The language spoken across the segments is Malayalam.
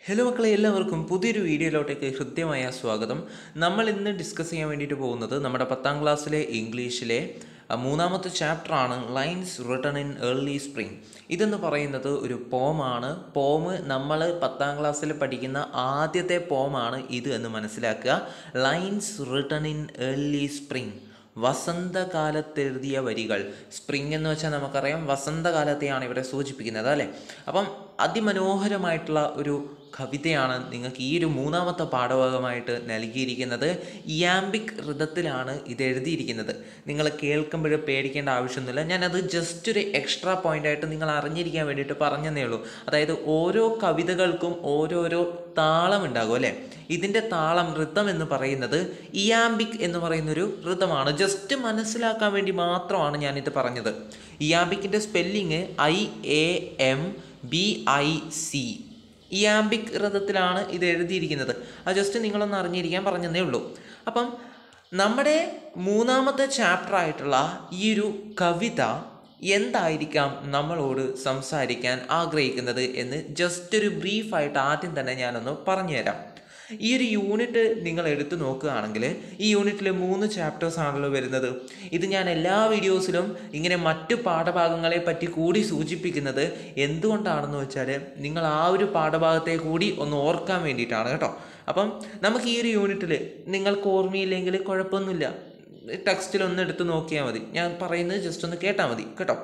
ഹലോ മക്കളെ എല്ലാവർക്കും പുതിയൊരു വീഡിയോയിലോട്ടേക്ക് ഹൃദ്യമായ സ്വാഗതം നമ്മൾ ഇന്ന് ഡിസ്കസ് ചെയ്യാൻ വേണ്ടിയിട്ട് പോകുന്നത് നമ്മുടെ പത്താം ക്ലാസ്സിലെ ഇംഗ്ലീഷിലെ അഹ്, മൂന്നാമത്തെ ചാപ്റ്ററാണ് lines written in early spring ഇതെന്ന് പറയുന്നത് ഒരു പോമാണ് പോമ് നമ്മൾ പത്താം ക്ലാസ്സിൽ പഠിക്കുന്ന ആദ്യത്തെ പോമാണ് ഇത് എന്ന് മനസ്സിലാക്കുക lines written in early spring വസന്തകാലത്തെഴുതിയ വരികൾ സ്പ്രിംഗ് എന്ന് വെച്ചാൽ നമുക്കറിയാം വസന്തകാലത്തെയാണ് ഇവിടെ സൂചിപ്പിക്കുന്നത് അല്ലേ അപ്പം അതിമനോഹരമായിട്ടുള്ള ഒരു കവിതയാണ് നിങ്ങൾക്ക് ഈ ഒരു മൂന്നാമത്തെ പാഠഭാഗമായിട്ട് നൽകിയിരിക്കുന്നത് ഇയാംബിക് ഋതത്തിലാണ് ഇത് എഴുതിയിരിക്കുന്നത് നിങ്ങൾ കേൾക്കുമ്പോൾ പേടിക്കേണ്ട ആവശ്യമൊന്നുമില്ല ഞാനത് ജസ്റ്റ് ഒരു എക്സ്ട്രാ പോയിൻ്റായിട്ട് നിങ്ങൾ അറിഞ്ഞിരിക്കാൻ വേണ്ടിയിട്ട് പറഞ്ഞതേ ഉള്ളൂ അതായത് ഓരോ കവിതകൾക്കും ഓരോരോ താളം ഉണ്ടാകും അല്ലേ ഇതിൻ്റെ താളം ഋതം എന്ന് പറയുന്നത് ഇയാംബിക് എന്ന് പറയുന്നൊരു ഋതമാണ് ജസ്റ്റ് മനസ്സിലാക്കാൻ വേണ്ടി മാത്രമാണ് ഞാനിത് പറഞ്ഞത് ഇയാംബിക്കിൻ്റെ spelling I A M B I C iambic ഋതത്തിലാണ് ഇത് എഴുതിയിരിക്കുന്നത് അത് ജസ്റ്റ് നിങ്ങളൊന്ന് അറിഞ്ഞിരിക്കാൻ പറഞ്ഞതേ ഉള്ളൂ അപ്പം നമ്മുടെ മൂന്നാമത്തെ ചാപ്റ്റർ ആയിട്ടുള്ള ഈ ഒരു കവിത എന്തായിരിക്കാം നമ്മളോട് സംസാരിക്കാൻ ആഗ്രഹിക്കുന്നത് എന്ന് ജസ്റ്റ് ഒരു ബ്രീഫായിട്ട് ആദ്യം തന്നെ ഞാനൊന്ന് പറഞ്ഞുതരാം ഈ ഒരു യൂണിറ്റ് നിങ്ങൾ എടുത്തു നോക്കുകയാണെങ്കിൽ ഈ യൂണിറ്റിൽ മൂന്ന് ചാപ്റ്റേഴ്സ് ആണല്ലോ വരുന്നത് ഇത് ഞാൻ എല്ലാ വീഡിയോസിലും ഇങ്ങനെ മറ്റു പാഠഭാഗങ്ങളെ പറ്റി കൂടി സൂചിപ്പിക്കുന്നത് എന്തുകൊണ്ടാണെന്ന് വെച്ചാൽ നിങ്ങൾ ആ ഒരു പാഠഭാഗത്തെ കൂടി ഒന്ന് ഓർക്കാൻ വേണ്ടിയിട്ടാണ് കേട്ടോ അപ്പം നമുക്ക് ഈ ഒരു യൂണിറ്റിൽ നിങ്ങൾക്ക് ഓർമ്മയില്ലെങ്കിൽ കുഴപ്പമൊന്നുമില്ല ടെക്സ്റ്റിൽ ഒന്ന് എടുത്ത് നോക്കിയാൽ മതി ഞാൻ പറയുന്നത് ജസ്റ്റ് ഒന്ന് കേട്ടാൽ മതി കേട്ടോ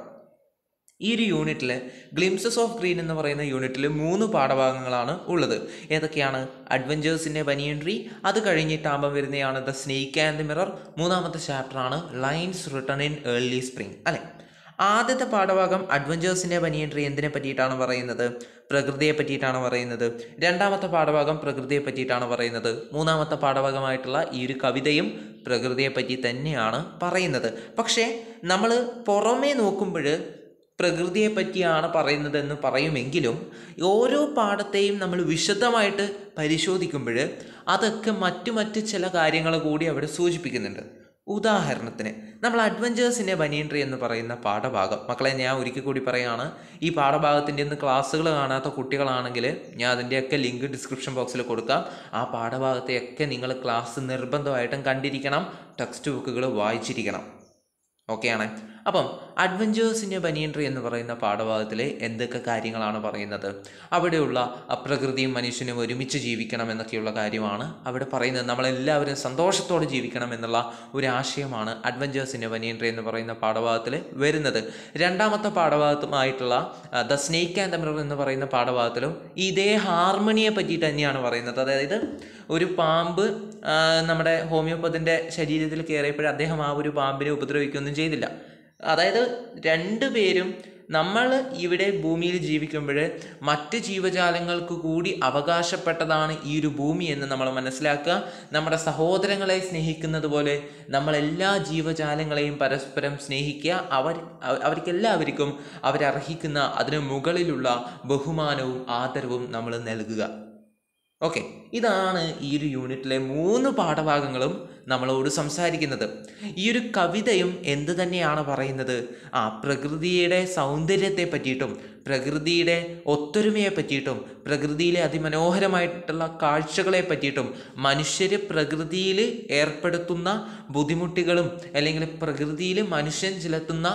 ഈ ഒരു യൂണിറ്റിൽ ഗ്ലിംസസ് ഓഫ് ഗ്രീൻ എന്ന് പറയുന്ന യൂണിറ്റിൽ മൂന്ന് പാഠഭാഗങ്ങളാണ് ഉള്ളത് ഏതൊക്കെയാണ് അഡ്വഞ്ചേഴ്സിൻ്റെ ബനിയൻട്രി അത് കഴിഞ്ഞിട്ടാകുമ്പോൾ വരുന്നതാണ് the snake and the mirror മൂന്നാമത്തെ ചാപ്റ്ററാണ് lines written in early spring അല്ലേ ആദ്യത്തെ പാഠഭാഗം അഡ്വഞ്ചേഴ്സിൻ്റെ ബനിയൻട്രി എന്തിനെ പറ്റിയിട്ടാണ് പറയുന്നത് പ്രകൃതിയെ പറ്റിയിട്ടാണ് പറയുന്നത് രണ്ടാമത്തെ പാഠഭാഗം പ്രകൃതിയെ പറ്റിയിട്ടാണ് പറയുന്നത് മൂന്നാമത്തെ പാഠഭാഗമായിട്ടുള്ള ഈ ഒരു കവിതയും പ്രകൃതിയെ പറ്റി തന്നെയാണ് പറയുന്നത് പക്ഷേ നമ്മൾ പുറമേ നോക്കുമ്പോൾ പ്രകൃതിയെ പറ്റിയാണ് പറയുന്നതെന്ന് പറയുമെങ്കിലും ഓരോ പാഠത്തെയും നമ്മൾ വിശദമായിട്ട് പരിശോധിക്കുമ്പോൾ അതൊക്കെ മറ്റു മറ്റ് ചില കാര്യങ്ങൾ കൂടി അവിടെ സൂചിപ്പിക്കുന്നുണ്ട് ഉദാഹരണത്തിന് നമ്മൾ അഡ്വഞ്ചേഴ്സിൻ്റെ ബനിയൻട്രി എന്ന് പറയുന്ന പാഠഭാഗം മക്കളെ ഞാൻ ഒരിക്കൽ കൂടി പറയുകയാണ് ഈ പാഠഭാഗത്തിൻ്റെ ഒന്ന് ക്ലാസ്സുകൾ കാണാത്ത കുട്ടികളാണെങ്കിൽ ഞാൻ അതിൻ്റെയൊക്കെ ലിങ്ക് ഡിസ്ക്രിപ്ഷൻ ബോക്സിൽ കൊടുക്കാം ആ പാഠഭാഗത്തെയൊക്കെ നിങ്ങൾ ക്ലാസ് നിർബന്ധമായിട്ടും കണ്ടിരിക്കണം ടെക്സ്റ്റ് ബുക്കുകൾ വായിച്ചിരിക്കണം ഓക്കെയാണ് അപ്പം അഡ്വഞ്ചേഴ്സിൻ്റെ ബനിയൻട്രി എന്ന് പറയുന്ന പാഠഭാഗത്തിൽ എന്തൊക്കെ കാര്യങ്ങളാണ് പറയുന്നത് അവിടെയുള്ള അപ്രകൃതിയും മനുഷ്യനും ഒരുമിച്ച് ജീവിക്കണം എന്നൊക്കെയുള്ള കാര്യമാണ് അവിടെ പറയുന്നത് നമ്മളെല്ലാവരും സന്തോഷത്തോടെ ജീവിക്കണം എന്നുള്ള ഒരു ആശയമാണ് അഡ്വഞ്ചേഴ്സിൻ്റെ ബനിയൻട്രി എന്ന് പറയുന്ന പാഠഭാഗത്തിൽ വരുന്നത് രണ്ടാമത്തെ പാഠഭാഗത്തുമായിട്ടുള്ള the snake and the mirror എന്ന് പറയുന്ന പാഠഭാഗത്തിലും ഇതേ ഹാർമണിയെ പറ്റിയിട്ട് തന്നെയാണ് പറയുന്നത് അതായത് ഒരു പാമ്പ് ആ, നമ്മുടെ ഹോമിയോപ്പതിൻ്റെ ശരീരത്തിൽ കയറിയപ്പോൾ അദ്ദേഹം ആ ഒരു പാമ്പിനെ ഉപദ്രവിക്കുകയൊന്നും ചെയ്തില്ല അതായത് രണ്ടുപേരും നമ്മൾ ഇവിടെ ഭൂമിയിൽ ജീവിക്കുമ്പോൾ മറ്റ് ജീവജാലങ്ങൾക്ക് കൂടി അവകാശപ്പെട്ടതാണ് ഈ ഒരു ഭൂമി എന്ന് നമ്മൾ മനസ്സിലാക്കുക നമ്മുടെ സഹോദരങ്ങളെ സ്നേഹിക്കുന്നത് പോലെ നമ്മൾ എല്ലാ ജീവജാലങ്ങളെയും പരസ്പരം സ്നേഹിക്കുക അവർ അവ- അവർക്കെല്ലാവർക്കും അവരർഹിക്കുന്ന അതിന് മുകളിലുള്ള ബഹുമാനവും ആദരവും നമ്മൾ നൽകുക ഓക്കെ ഇതാണ് ഈ ഒരു യൂണിറ്റിലെ മൂന്ന് പാഠഭാഗങ്ങളും നമ്മളോട് സംസാരിക്കുന്നത് ഈ ഒരു കവിതയും എന്ത് തന്നെയാണ് പറയുന്നത് ആ പ്രകൃതിയുടെ സൗന്ദര്യത്തെ പറ്റിയിട്ടും പ്രകൃതിയുടെ ഒത്തൊരുമയെ പറ്റിയിട്ടും പ്രകൃതിയിലെ അതിമനോഹരമായിട്ടുള്ള കാഴ്ചകളെ പറ്റിയിട്ടും മനുഷ്യർ പ്രകൃതിയിൽ ഏർപ്പെടുത്തുന്ന ബുദ്ധിമുട്ടുകളും അല്ലെങ്കിൽ പ്രകൃതിയിൽ മനുഷ്യൻ ചെലുത്തുന്ന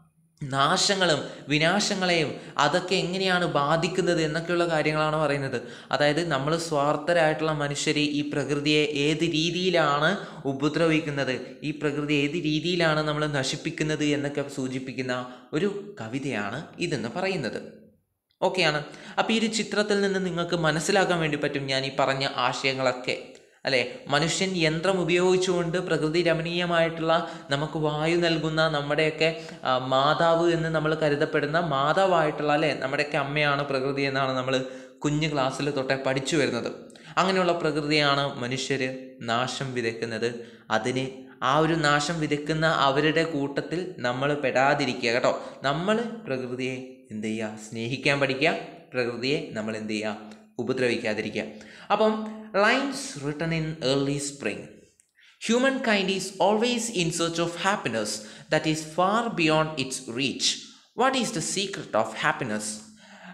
നാശങ്ങളും വിനാശങ്ങളെയും അതൊക്കെ എങ്ങനെയാണ് ബാധിക്കുന്നത് എന്നൊക്കെയുള്ള കാര്യങ്ങളാണ് പറയുന്നത് അതായത് നമ്മൾ സ്വാർത്ഥരായിട്ടുള്ള മനുഷ്യർ ഈ പ്രകൃതിയെ ഏത് രീതിയിലാണ് ഉപദ്രവിക്കുന്നത് ഈ പ്രകൃതി ഏത് രീതിയിലാണ് നമ്മൾ നശിപ്പിക്കുന്നത് എന്നൊക്കെ സൂചിപ്പിക്കുന്ന ഒരു കവിതയാണ് ഇതെന്ന് പറയുന്നത് ഓക്കെയാണ് അപ്പോൾ ഈ ഒരു ചിത്രത്തിൽ നിന്ന് നിങ്ങൾക്ക് മനസ്സിലാക്കാൻ വേണ്ടി പറ്റും ഞാൻ ഈ പറഞ്ഞ ആശയങ്ങളൊക്കെ അല്ലേ മനുഷ്യൻ യന്ത്രം ഉപയോഗിച്ചുകൊണ്ട് പ്രകൃതി രമണീയമായിട്ടുള്ള നമുക്ക് വായു നൽകുന്ന നമ്മുടെയൊക്കെ ആ, മാതാവ് എന്ന് നമ്മൾ കരുതപ്പെടുന്ന മാതാവായിട്ടുള്ള അല്ലേ നമ്മുടെയൊക്കെ അമ്മയാണ് പ്രകൃതി എന്നാണ് നമ്മൾ കുഞ്ഞു ക്ലാസ്സിൽ തൊട്ടേ പഠിച്ചു വരുന്നത് അങ്ങനെയുള്ള പ്രകൃതിയാണ് മനുഷ്യർ നാശം വിതയ്ക്കുന്നത് അതിന് ആ ഒരു നാശം വിതയ്ക്കുന്ന അവരുടെ കൂട്ടത്തിൽ നമ്മൾ പെടാതിരിക്കുക കേട്ടോ നമ്മൾ പ്രകൃതിയെ എന്ത് ചെയ്യുക സ്നേഹിക്കാൻ പഠിക്കുക പ്രകൃതിയെ നമ്മൾ എന്ത് ചെയ്യുക ഉപദ്രവിക്കാതിരിക്കുക അപ്പം lines written in early spring human kind is always in search of happiness that is far beyond its reach what is the secret of happiness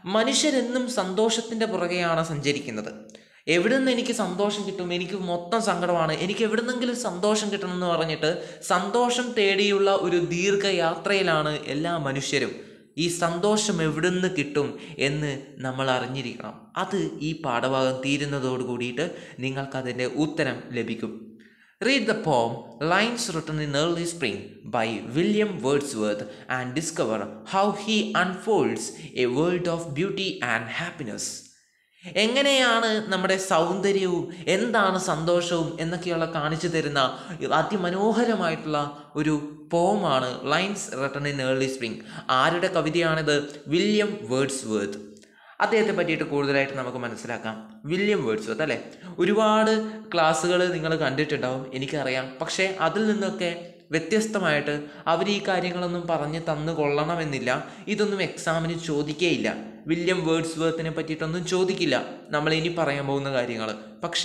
മനുഷ്യരെന്നും സന്തോഷത്തിൻ്റെ പുറകെയാണ് സഞ്ചരിക്കുന്നത് എവിടെ നിന്ന് എനിക്ക് സന്തോഷം കിട്ടും എനിക്ക് മൊത്തം സങ്കടമാണ് എനിക്ക് എവിടുന്നെങ്കിലും സന്തോഷം കിട്ടണം എന്ന് പറഞ്ഞിട്ട് സന്തോഷം തേടിയുള്ള ഒരു ദീർഘയാത്രയിലാണ് എല്ലാ മനുഷ്യരും ഈ സന്തോഷം എവിടുന്ന് കിട്ടും എന്ന് നമ്മൾ അറിഞ്ഞിരിക്കണം അത് ഈ പാഠഭാഗം തീരുന്നതോട് കൂടിയിട്ട് നിങ്ങൾക്കതിൻ്റെ ഉത്തരം ലഭിക്കും Read the poem Lines Written in Early Spring by William Wordsworth and discover how he unfolds a world of beauty and happiness. എങ്ങനെയാണ് നമ്മുടെ സൗന്ദര്യവും എന്താണ് സന്തോഷവും എന്നൊക്കെയുള്ള കാണിച്ചു തരുന്ന അതിമനോഹരമായിട്ടുള്ള ഒരു പോമാണ് lines written in early spring ആരുടെ കവിതയാണിത് വില്യം വേർഡ്സ് വേർത്ത് അദ്ദേഹത്തെ പറ്റിയിട്ട് കൂടുതലായിട്ട് നമുക്ക് മനസ്സിലാക്കാം വില്യം വേർഡ്സ്വർത്ത് അല്ലേ ഒരുപാട് ക്ലാസ്സുകൾ നിങ്ങൾ കണ്ടിട്ടുണ്ടാവും എനിക്കറിയാം പക്ഷേ അതിൽ നിന്നൊക്കെ വ്യത്യസ്തമായിട്ട് അവർ ഈ കാര്യങ്ങളൊന്നും പറഞ്ഞ് തന്നു കൊള്ളണമെന്നില്ല ഇതൊന്നും എക്സാമിന് ചോദിക്കേയില്ല വില്യം വേർഡ്സ്വർത്തിനെ പറ്റിയിട്ടൊന്നും ചോദിക്കില്ല നമ്മൾ ഇനി പറയാൻ പോകുന്ന കാര്യങ്ങൾ പക്ഷേ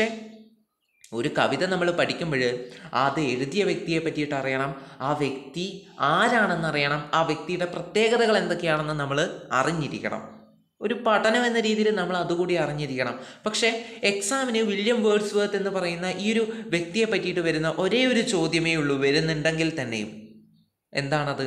ഒരു കവിത നമ്മൾ പഠിക്കുമ്പോൾ അത് എഴുതിയ വ്യക്തിയെ പറ്റിയിട്ട് അറിയണം ആ വ്യക്തി ആരാണെന്ന് അറിയണം ആ വ്യക്തിയുടെ പ്രത്യേകതകൾ എന്തൊക്കെയാണെന്ന് നമ്മൾ അറിഞ്ഞിരിക്കണം ഒരു പഠനം എന്ന രീതിയിൽ നമ്മൾ അതുകൂടി അറിഞ്ഞിരിക്കണം പക്ഷേ എക്സാമിന് വില്യം വേർഡ്സ്വർത്ത് എന്ന് പറയുന്ന ഈ ഒരു വ്യക്തിയെ പറ്റിയിട്ട് വരുന്ന ഒരേ ഒരു ചോദ്യമേ ഉള്ളൂ വരുന്നുണ്ടെങ്കിൽ തന്നെയും എന്താണത്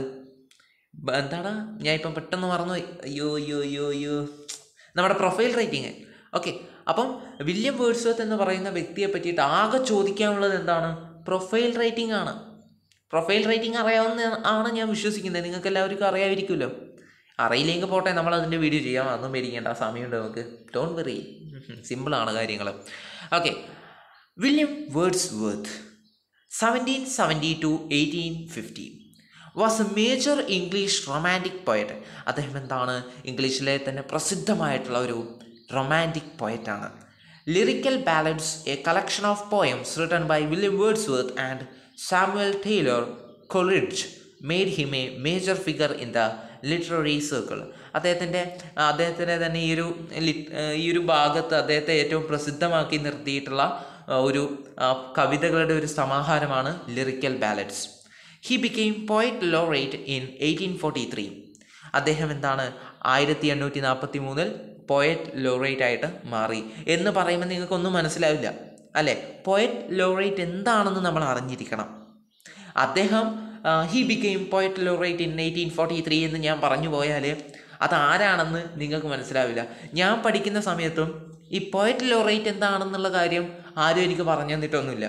ബ- എന്താണ് ഞാൻ ഇപ്പം പെട്ടെന്ന് മറന്നു പോയി. അയ്യോ അയ്യോ അയ്യോ അയ്യോ നമ്മുടെ പ്രൊഫൈൽ റൈറ്റിങ് ഓക്കെ അപ്പം വില്യം വേർഡ്സ്വർത്ത് എന്ന് പറയുന്ന വ്യക്തിയെ പറ്റിയിട്ട് ആകെ ചോദിക്കാനുള്ളത് എന്താണ് പ്രൊഫൈൽ റൈറ്റിംഗ് ആണ് പ്രൊഫൈൽ റൈറ്റിംഗ് അറിയാവുന്ന ആണ് ഞാൻ വിശ്വസിക്കുന്നത് നിങ്ങൾക്ക് എല്ലാവർക്കും അറിയാതിരിക്കുമല്ലോ അറിയില്ലെങ്കിൽ പോട്ടെ നമ്മൾ അതിൻ്റെ വീഡിയോ ചെയ്യാം അതൊന്നും പേടിക്കേണ്ട സമയമുണ്ട് നമുക്ക് ഡോണ്ട് വെറി സിമ്പിളാണ് കാര്യങ്ങൾ okay William Wordsworth seventeen seventy to eighteen fifty was a major English romantic poet അദ്ദേഹം എന്താണ് ഇംഗ്ലീഷിലെ തന്നെ പ്രസിദ്ധമായിട്ടുള്ള ഒരു റൊമാൻറ്റിക് പോയറ്റാണ് lyrical ballads a collection of poems written by William Wordsworth and Samuel Taylor Coleridge made him a major figure in the literary circle അദ്ദേഹത്തിൻ്റെ അദ്ദേഹത്തിൻ്റെ തന്നെ ഈ ഒരു ലിറ്റ് ഈ ഒരു ഭാഗത്ത് അദ്ദേഹത്തെ ഏറ്റവും പ്രസിദ്ധമാക്കി നിർത്തിയിട്ടുള്ള ആ, ഒരു ആ, കവിതകളുടെ ഒരു സമാഹാരമാണ് lyrical ballads he became poet laureate in eighteen forty three അദ്ദേഹം എന്താണ് ആയിരത്തി എണ്ണൂറ്റി നാൽപ്പത്തി മൂന്നിൽ പോയറ്റ് ലോറേറ്റ് ആയിട്ട് മാറി എന്ന് പറയുമ്പോൾ നിങ്ങൾക്കൊന്നും മനസ്സിലാവില്ല അല്ലേ പോയറ്റ് ലോറേറ്റ് എന്താണെന്ന് നമ്മൾ അറിഞ്ഞിരിക്കണം അദ്ദേഹം he became poet laureate in eighteen forty three എന്ന് ഞാൻ പറഞ്ഞു പോയാൽ അതാരാണെന്ന് നിങ്ങൾക്ക് മനസ്സിലാവില്ല ഞാൻ പഠിക്കുന്ന സമയത്തും ഈ പോയറ്റ് ലോറേറ്റ് എന്താണെന്നുള്ള കാര്യം ആരും എനിക്ക് പറഞ്ഞു തന്നിട്ടൊന്നുമില്ല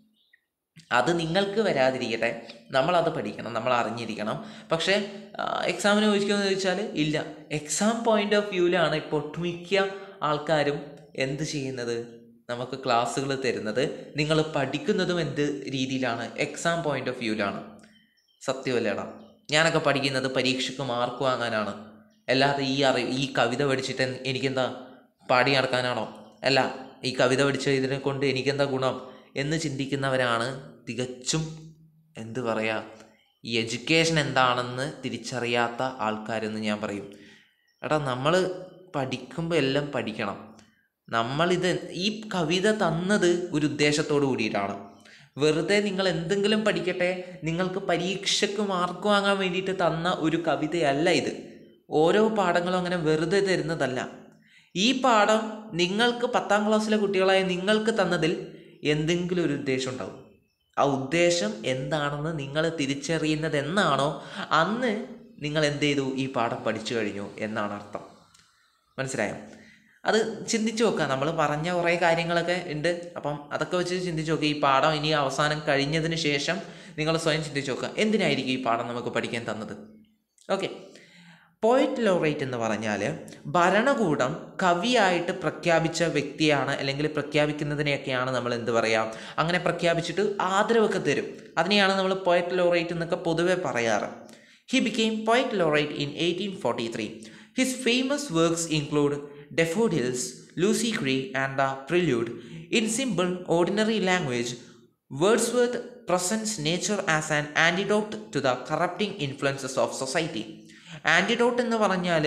അത് നിങ്ങൾക്ക് വരാതിരിക്കട്ടെ നമ്മളത് പഠിക്കണം നമ്മൾ അറിഞ്ഞിരിക്കണം പക്ഷേ എക്സാമിന് ചോദിക്കുമെന്ന് ചോദിച്ചാൽ ഇല്ല എക്സാം പോയിന്റ് ഓഫ് വ്യൂവിലാണ് ഇപ്പോൾ ഒട്ടുമിക്ക ആൾക്കാരും എന്ത് ചെയ്യുന്നത് നമുക്ക് ക്ലാസ്സുകൾ തരുന്നത് നിങ്ങൾ പഠിക്കുന്നതും എന്ത് രീതിയിലാണ് എക്സാം പോയിന്റ് ഓഫ് വ്യൂവിലാണ് സത്യമല്ലേടാ ഞാനൊക്കെ പഠിക്കുന്നത് പരീക്ഷയ്ക്ക് മാർക്ക് വാങ്ങാനാണ് അല്ലാതെ ഈ അറി ഈ കവിത പഠിച്ചിട്ട് എൻ- എനിക്കെന്താ പാടി നടക്കാനാണോ അല്ല ഈ കവിത പഠിച്ച ഇതിനെ കൊണ്ട് എനിക്കെന്താ ഗുണം എന്ന് ചിന്തിക്കുന്നവരാണ് തികച്ചും എന്ത് പറയുക ഈ എഡ്യൂക്കേഷൻ എന്താണെന്ന് തിരിച്ചറിയാത്ത ആൾക്കാരെന്ന് ഞാൻ പറയും എടാ നമ്മൾ പഠിക്കുമ്പോൾ എല്ലാം പഠിക്കണം നമ്മളിത് ഈ കവിത തന്നത് ഒരു ഉദ്ദേശത്തോടു കൂടിയിട്ടാണ് വെറുതെ നിങ്ങൾ എന്തെങ്കിലും പഠിക്കട്ടെ നിങ്ങൾക്ക് പരീക്ഷയ്ക്ക് മാർക്ക് വാങ്ങാൻ വേണ്ടിയിട്ട് തന്ന ഒരു കവിതയല്ല ഇത് ഓരോ പാഠങ്ങളും അങ്ങനെ വെറുതെ തരുന്നതല്ല ഈ പാഠം നിങ്ങൾക്ക് പത്താം ക്ലാസ്സിലെ കുട്ടികളായ നിങ്ങൾക്ക് തന്നതിൽ എന്തെങ്കിലും ഒരു ഉദ്ദേശം ഉണ്ടാവും ആ ഉദ്ദേശം എന്താണെന്ന് നിങ്ങൾ തിരിച്ചറിയുന്നത് എന്നാണോ അന്ന് നിങ്ങൾ എന്ത് ചെയ്തു ഈ പാഠം പഠിച്ചു കഴിഞ്ഞു എന്നാണ് അർത്ഥം മനസ്സിലായോ അത് ചിന്തിച്ചു നോക്കുക നമ്മൾ പറഞ്ഞ കുറേ കാര്യങ്ങളൊക്കെ ഉണ്ട് അപ്പം അതൊക്കെ വെച്ച് ചിന്തിച്ച് നോക്കുക ഈ പാഠം ഇനി അവസാനം കഴിഞ്ഞതിന് ശേഷം നിങ്ങൾ സ്വയം ചിന്തിച്ച് നോക്കുക എന്തിനായിരിക്കും ഈ പാഠം നമുക്ക് പഠിക്കാൻ തന്നത് ഓക്കെ പോയറ്റ് ലോറേറ്റ് എന്ന് പറഞ്ഞാൽ ഭരണകൂടം കവിയായിട്ട് പ്രഖ്യാപിച്ച വ്യക്തിയാണ് അല്ലെങ്കിൽ പ്രഖ്യാപിക്കുന്നതിനെയൊക്കെയാണ് നമ്മൾ എന്ത് പറയുക അങ്ങനെ പ്രഖ്യാപിച്ചിട്ട് ആദരവൊക്കെ തരും അതിനെയാണ് നമ്മൾ പോയറ്റ് ലോറേറ്റ് എന്നൊക്കെ പൊതുവെ പറയാറ് he became poet laureate in eighteen forty three his famous works include daffodils Lucy Gray and the prelude in simple ordinary language Wordsworth presents nature as an antidote to the corrupting influences of society antidote എന്ന് പറഞ്ഞാൽ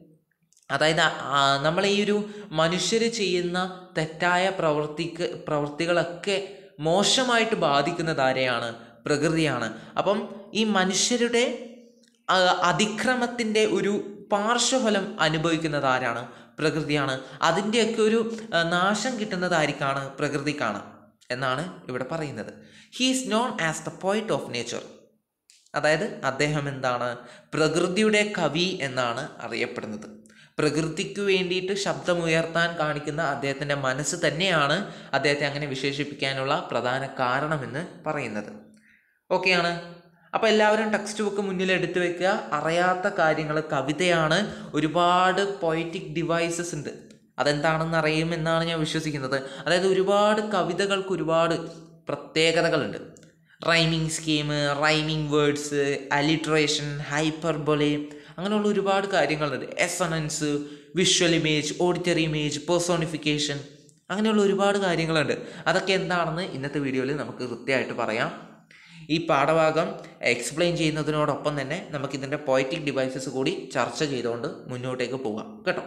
അതായത് ആ, നമ്മളെ ഈ ഒരു മനുഷ്യർ ചെയ്യുന്ന തെറ്റായ പ്രവർത്തിക്ക് പ്രവൃത്തികളൊക്കെ മോശമായിട്ട് ബാധിക്കുന്നത് ആരെയാണ് പ്രകൃതിയാണ് അപ്പം ഈ മനുഷ്യരുടെ ആ, അതിക്രമത്തിൻ്റെ ഒരു പാർശ്വഫലം അനുഭവിക്കുന്നത് ആരാണ് പ്രകൃതിയാണ് അതിൻ്റെയൊക്കെ ഒരു ആ, നാശം കിട്ടുന്നത് ആർക്കാണ് പ്രകൃതിക്കാണ് എന്നാണ് ഇവിടെ പറയുന്നത് ഹീസ് നോൺ ആസ് ദ പോയിന്റ് ഓഫ് നേച്ചർ അതായത് അദ്ദേഹം എന്താണ് പ്രകൃതിയുടെ കവി എന്നാണ് അറിയപ്പെടുന്നത് പ്രകൃതിക്ക് വേണ്ടിയിട്ട് ശബ്ദമുയർത്താൻ കാണിക്കുന്ന അദ്ദേഹത്തിൻ്റെ മനസ്സ് തന്നെയാണ് അദ്ദേഹത്തെ അങ്ങനെ വിശേഷിപ്പിക്കാനുള്ള പ്രധാന കാരണമെന്ന് പറയുന്നത് ഓക്കെയാണ് അപ്പോൾ എല്ലാവരും ടെക്സ്റ്റ് ബുക്ക് മുന്നിൽ എടുത്തു വെക്കുക അറിയാത്ത കാര്യങ്ങൾ കവിതയാണ് ഒരുപാട് പൊയറ്റിക് ഡിവൈസസ് ഉണ്ട് അതെന്താണെന്ന് അറിയുമെന്നാണ് ഞാൻ വിശ്വസിക്കുന്നത് അതായത് ഒരുപാട് കവിതകൾക്ക് ഒരുപാട് പ്രത്യേകതകളുണ്ട് rhyming scheme rhyming words alliteration hyperbole അങ്ങനെയുള്ള ഒരുപാട് കാര്യങ്ങളുണ്ട് assonance visual image auditory image personification അങ്ങനെയുള്ള ഒരുപാട് കാര്യങ്ങളുണ്ട് അതൊക്കെ എന്താണെന്ന് ഇന്നത്തെ വീഡിയോയിൽ നമുക്ക് കൃത്യമായിട്ട് പറയാം ഈ പാഠഭാഗം എക്സ്പ്ലെയിൻ ചെയ്യുന്നതിനോടൊപ്പം തന്നെ നമുക്കിതിൻ്റെ പോയറ്റിക് ഡിവൈസസ് കൂടി ചർച്ച ചെയ്തുകൊണ്ട് മുന്നോട്ടേക്ക് പോകാം കേട്ടോ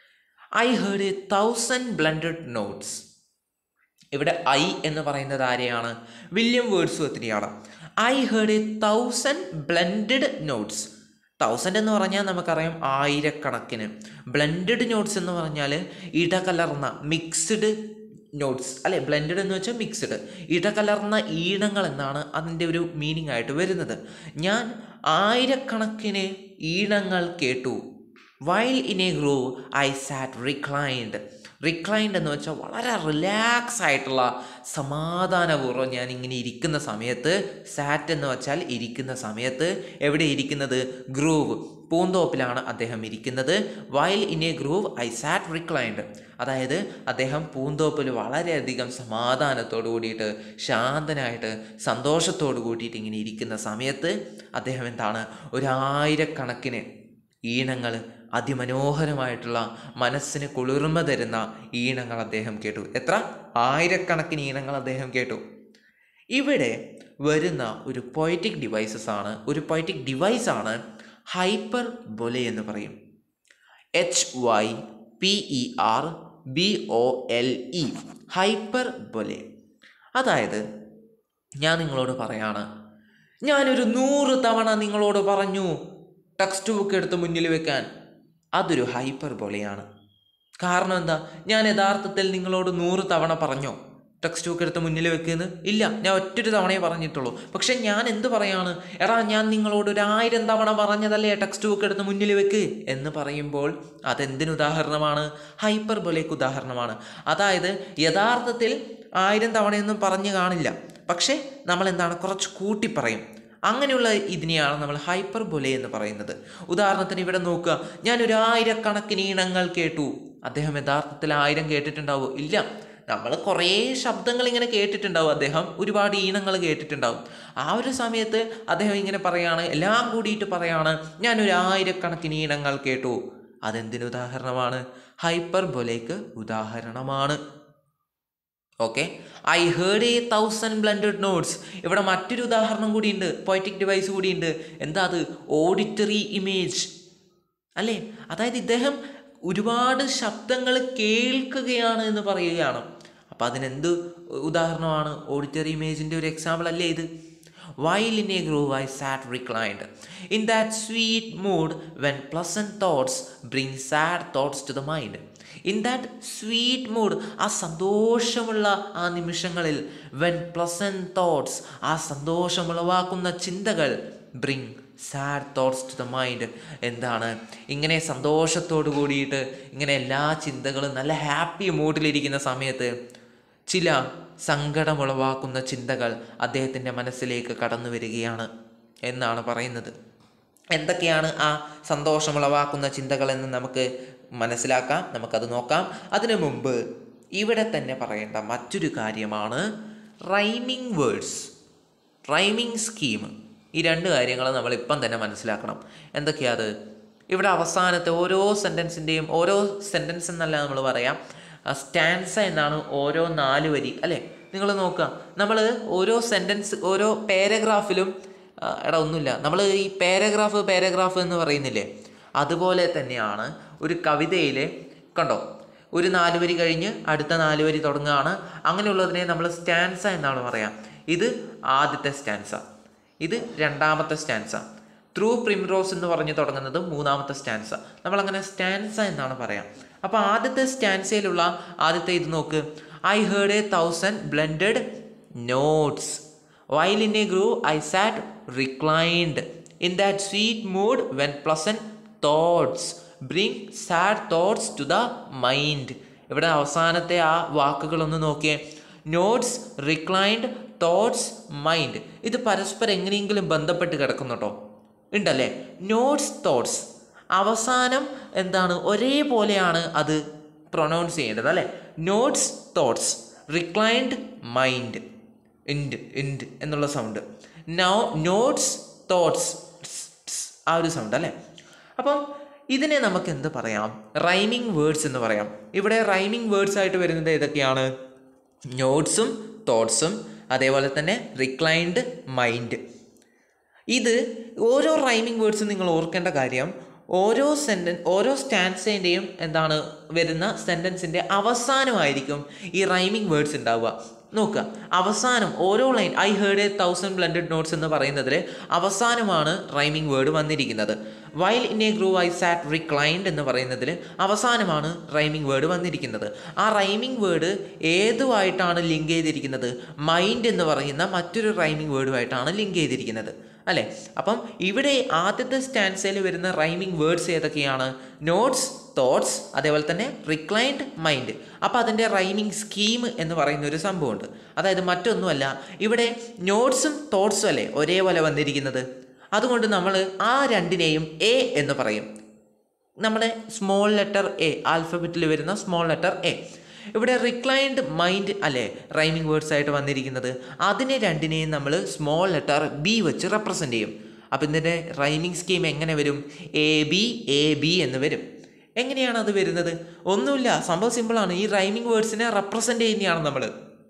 I heard a thousand blended notes ഇവിടെ ഐ എന്ന് പറയുന്നത് ആരെയാണ് വില്യം വേർഡ്സ്വർത്തിനെയാണ് I heard a thousand blended notes thousand എന്ന് പറഞ്ഞാൽ നമുക്കറിയാം ആയിരക്കണക്കിന് ബ്ലെൻഡഡ് നോട്ട്സ് എന്ന് പറഞ്ഞാൽ ഇടകലർന്ന മിക്സ്ഡ് നോട്ട്സ് അല്ലെ ബ്ലെൻഡഡ് എന്ന് വെച്ചാൽ മിക്സ്ഡ് ഇടകലർന്ന ഈണങ്ങൾ എന്നാണ് അതിൻ്റെ ഒരു മീനിങ് ആയിട്ട് വരുന്നത് ഞാൻ ആയിരക്കണക്കിന് ഈണങ്ങൾ കേട്ടു while in a grove I sat reclined reclined എന്ന് വെച്ചാൽ വളരെ റിലാക്സ് ആയിട്ടുള്ള സമാധാനപൂർവ്വം ഞാൻ ഇങ്ങനെ ഇരിക്കുന്ന സമയത്ത് സാറ്റ് എന്ന് വെച്ചാൽ ഇരിക്കുന്ന സമയത്ത് എവിടെ ഇരിക്കുന്നത് ഗ്രൂവ് പൂന്തോപ്പിലാണ് അദ്ദേഹം ഇരിക്കുന്നത് while in a grove I sat reclined അതായത് അദ്ദേഹം പൂന്തോപ്പിൽ വളരെയധികം സമാധാനത്തോടു കൂടിയിട്ട് ശാന്തനായിട്ട് സന്തോഷത്തോടു കൂടിയിട്ട് ഇങ്ങനെ ഇരിക്കുന്ന സമയത്ത് അദ്ദേഹം എന്താണ് ഒരായിരക്കണക്കിന് ഈണങ്ങൾ അതിമനോഹരമായിട്ടുള്ള മനസ്സിന് കുളിർമ തരുന്ന ഈണങ്ങൾ അദ്ദേഹം കേട്ടു എത്ര ആയിരക്കണക്കിന് ഈണങ്ങൾ അദ്ദേഹം കേട്ടു ഇവിടെ വരുന്ന ഒരു പൊയറ്റിക് ഡിവൈസസ് ആണ് ഒരു പൊയറ്റിക് ഡിവൈസ് ആണ് ഹൈപ്പർ ബൊലെ എന്ന് പറയും H Y P E R B O L E hyperbole അതായത് ഞാൻ നിങ്ങളോട് പറയാണ് ഞാനൊരു നൂറ് തവണ നിങ്ങളോട് പറഞ്ഞു ടെക്സ്റ്റ് ബുക്ക് എടുത്ത് മുന്നിൽ വെക്കാൻ അതൊരു ഹൈപ്പർ ബോലെയാണ് കാരണം എന്താ ഞാൻ യഥാർത്ഥത്തിൽ നിങ്ങളോട് നൂറ് തവണ പറഞ്ഞോ ടെക്സ്റ്റ് ബുക്ക് എടുത്ത് മുന്നിൽ വെക്കുന്നു ഇല്ല ഞാൻ ഒറ്റൊരു തവണയേ പറഞ്ഞിട്ടുള്ളൂ പക്ഷെ ഞാൻ എന്ത് പറയാണ് എടാ ഞാൻ നിങ്ങളോട് ഒരു ആയിരം തവണ പറഞ്ഞതല്ലേ ടെക്സ്റ്റ് ബുക്ക് എടുത്ത് മുന്നിൽ വെക്ക് എന്ന് പറയുമ്പോൾ അതെന്തിന് ഉദാഹരണമാണ് ഹൈപ്പർ ബൊലേക്ക് ഉദാഹരണമാണ് അതായത് യഥാർത്ഥത്തിൽ ആയിരം തവണയൊന്നും പറഞ്ഞു കാണില്ല പക്ഷേ നമ്മൾ എന്താണ് കുറച്ച് കൂട്ടി പറയും അങ്ങനെയുള്ള ഇതിനെയാണ് നമ്മൾ ഹൈപ്പർ ബൊലെ എന്ന് പറയുന്നത് ഉദാഹരണത്തിന് ഇവിടെ നോക്കുക ഞാൻ ഒരു ആയിരക്കണക്കിന് ഈണങ്ങൾ കേട്ടു അദ്ദേഹം യഥാർത്ഥത്തിൽ ആയിരം കേട്ടിട്ടുണ്ടാവോ ഇല്ല നമ്മൾ കുറേ ശബ്ദങ്ങൾ ഇങ്ങനെ കേട്ടിട്ടുണ്ടാവും അദ്ദേഹം ഒരുപാട് ഈണങ്ങൾ കേട്ടിട്ടുണ്ടാവും ആ ഒരു സമയത്ത് അദ്ദേഹം ഇങ്ങനെ പറയാണ് എല്ലാം കൂടിയിട്ട് പറയാണ് ഞാൻ ഒരു ആയിരക്കണക്കിന് ഈണങ്ങൾ കേട്ടു അതെന്തിന് ഉദാഹരണമാണ് ഹൈപ്പർ ബൊലേക്ക് ഉദാഹരണമാണ് okay I heard a thousand blended notes ഇവിടെ മറ്റൊരു ഉദാഹരണം കൂടിയുണ്ട് പോയറ്റിക് ഡിവൈസ് കൂടിയുണ്ട് എന്താ അത് ഓഡിറ്ററി ഇമേജ് അല്ലേ അതായത് ഇദ്ദേഹം ഒരുപാട് ശബ്ദങ്ങൾ കേൾക്കുകയാണ് എന്ന് പറയുകയാണ് അപ്പം അതിനെന്ത് ഉദാഹരണമാണ് ഓഡിറ്ററി ഇമേജിൻ്റെ ഒരു എക്സാമ്പിൾ അല്ലേ ഇത് while in a grove I sat reclined in that sweet mood when pleasant thoughts bring sad thoughts to the mind in that sweet mood ആ സന്തോഷമുള്ള ആ നിമിഷങ്ങളിൽ വെൻ പ്ലസൻറ്റ് തോട്ട്സ് ആ സന്തോഷമുളവാക്കുന്ന ചിന്തകൾ bring sad thoughts to the mind എന്താണ് ഇങ്ങനെ സന്തോഷത്തോടു കൂടിയിട്ട് ഇങ്ങനെ എല്ലാ ചിന്തകളും നല്ല ഹാപ്പി മൂഡിലിരിക്കുന്ന സമയത്ത് ചില സങ്കടമുളവാക്കുന്ന ചിന്തകൾ അദ്ദേഹത്തിൻ്റെ മനസ്സിലേക്ക് കടന്നു വരികയാണ് എന്നാണ് പറയുന്നത് എന്തൊക്കെയാണ് ആ സന്തോഷമുളവാക്കുന്ന ചിന്തകളെന്ന് നമുക്ക് മനസ്സിലാക്കാം നമുക്കത് നോക്കാം അതിനു മുമ്പ് ഇവിടെ തന്നെ പറയേണ്ട മറ്റൊരു കാര്യമാണ് റൈമിംഗ് വേർഡ്സ് റൈമിംഗ് സ്കീം ഈ രണ്ട് കാര്യങ്ങൾ നമ്മൾ ഇപ്പം തന്നെ മനസ്സിലാക്കണം എന്തൊക്കെയാ അത് ഇവിടെ അവസാനത്തെ ഓരോ സെൻറ്റൻസിൻ്റെയും ഓരോ സെൻറ്റൻസ് എന്നല്ല നമ്മൾ പറയാം സ്റ്റാൻസ എന്നാണ് ഓരോ നാല് വരി അല്ലേ നിങ്ങൾ നോക്കുക നമ്മൾ ഓരോ സെൻറ്റൻസ് ഓരോ പാരഗ്രാഫിലും ആ, എടാ ഒന്നുമില്ല നമ്മൾ ഈ പാരഗ്രാഫ് പാരഗ്രാഫ് എന്ന് പറയുന്നില്ലേ അതുപോലെ തന്നെയാണ് ഒരു കവിതയിൽ കണ്ടോ ഒരു നാല് വരി കഴിഞ്ഞ് അടുത്ത നാല് വരി തുടങ്ങുകയാണ് അങ്ങനെയുള്ളതിനെ നമ്മൾ സ്റ്റാൻസ എന്നാണ് പറയാം ഇത് ആദ്യത്തെ സ്റ്റാൻസ ഇത് രണ്ടാമത്തെ സ്റ്റാൻസ ത്രൂ പ്രിംറോസ് എന്ന് പറഞ്ഞ് തുടങ്ങുന്നത് മൂന്നാമത്തെ സ്റ്റാൻസ നമ്മളങ്ങനെ സ്റ്റാൻസ എന്നാണ് പറയാം അപ്പോൾ ആദ്യത്തെ സ്റ്റാൻസയിലുള്ള ആദ്യത്തെ ഇത് നോക്ക് I heard a thousand blended notes while in a grove I sat reclined in that sweet mood when pleasant thoughts bring sad thoughts to the mind ഇവിടെ അവസാനത്തെ ആ വാക്കുകളൊന്ന് നോക്കിയേ നോട്ട്സ് റിക്ലൈൻഡ് തോട്ട്സ് മൈൻഡ് ഇത് പരസ്പരം എങ്ങനെയെങ്കിലും ബന്ധപ്പെട്ട് കിടക്കുന്നുട്ടോ ഉണ്ടല്ലേ നോട്ട്സ് തോട്ട്സ് അവസാനം എന്താണ് ഒരേപോലെയാണ് അത് പ്രൊനൗൺസ് ചെയ്യേണ്ടത് അല്ലേ നോട്ട്സ് തോട്ട്സ് റിക്ലൈൻഡ് മൈൻഡ് ഇൻഡ് ഇൻഡ് എന്നുള്ള സൗണ്ട് നൗ നോട്ട്സ് തോട്ട്സ് ആ ഒരു സൗണ്ട് അല്ലേ അപ്പം ഇതിനെ നമുക്ക് എന്ത് പറയാം റൈമിംഗ് വേർഡ്സ് എന്ന് പറയാം ഇവിടെ റൈമിംഗ് വേർഡ്സ് ആയിട്ട് വരുന്നത് ഏതൊക്കെയാണ് നോട്ട്സും തോട്ട്സും അതേപോലെ തന്നെ റിക്ലൈൻഡ് മൈൻഡ് ഇത് ഓരോ റൈമിംഗ് വേർഡ്സും നിങ്ങൾ ഓർക്കേണ്ട കാര്യം ഓരോ സെൻറ്റൻ ഓരോ സ്റ്റാൻസിൻ്റെയും എന്താണ് വരുന്ന സെൻറ്റൻസിൻ്റെ അവസാനമായിരിക്കും ഈ റൈമിംഗ് വേർഡ്സ് ഉണ്ടാവുക നോക്കുക അവസാനം ഓരോ line I heard a thousand blended notes എന്ന് പറയുന്നതിൽ അവസാനമാണ് റൈമിംഗ് വേർഡ് വന്നിരിക്കുന്നത് while in a grove I sat reclined എന്ന് പറയുന്നതിൽ അവസാനമാണ് റൈമിംഗ് വേർഡ് വന്നിരിക്കുന്നത് ആ റൈമിംഗ് വേർഡ് ഏതുമായിട്ടാണ് ലിങ്ക് ചെയ്തിരിക്കുന്നത് മൈൻഡ് എന്ന് പറയുന്ന മറ്റൊരു റൈമിംഗ് വേർഡുമായിട്ടാണ് ലിങ്ക് ചെയ്തിരിക്കുന്നത് അല്ലേ അപ്പം ഇവിടെ ആദ്യത്തെ സ്റ്റാൻസയിൽ വരുന്ന റൈമിംഗ് വേർഡ്സ് ഏതൊക്കെയാണ് നോട്ട്സ് തോട്ട്സ് അതേപോലെ തന്നെ റിക്ലൈൻഡ് മൈൻഡ് അപ്പോൾ അതിൻ്റെ റൈമിംഗ് സ്കീം എന്ന് പറയുന്ന ഒരു സംഭവമുണ്ട് അതായത് മറ്റൊന്നുമല്ല ഇവിടെ നോട്ട്സും തോട്ട്സും അല്ലേ ഒരേപോലെ വന്നിരിക്കുന്നത് അതുകൊണ്ട് നമ്മൾ ആ രണ്ടിനെയും എ എന്ന് പറയും നമ്മുടെ സ്മോൾ ലെറ്റർ എ ആൽഫബറ്റിൽ വരുന്ന സ്മോൾ ലെറ്റർ എ ഇവിടെ റിക്ലൈൻഡ് മൈൻഡ് അല്ലേ റൈമിംഗ് വേർഡ്സ് ആയിട്ട് വന്നിരിക്കുന്നത് അതിനെ രണ്ടിനെയും നമ്മൾ സ്മോൾ ലെറ്റർ ബി വെച്ച് റെപ്രസെൻ്റ് ചെയ്യും അപ്പം ഇതിൻ്റെ റൈമിംഗ് സ്കീം എങ്ങനെ വരും എ ബി എ ബി എന്ന് വരും എങ്ങനെയാണ് അത് വരുന്നത് ഒന്നുമില്ല സംഭവം സിമ്പിളാണ് ഈ റൈമിംഗ് വേർഡ്സിനെ റെപ്രസെൻ്റ് ചെയ്യുന്നതാണ് നമ്മൾ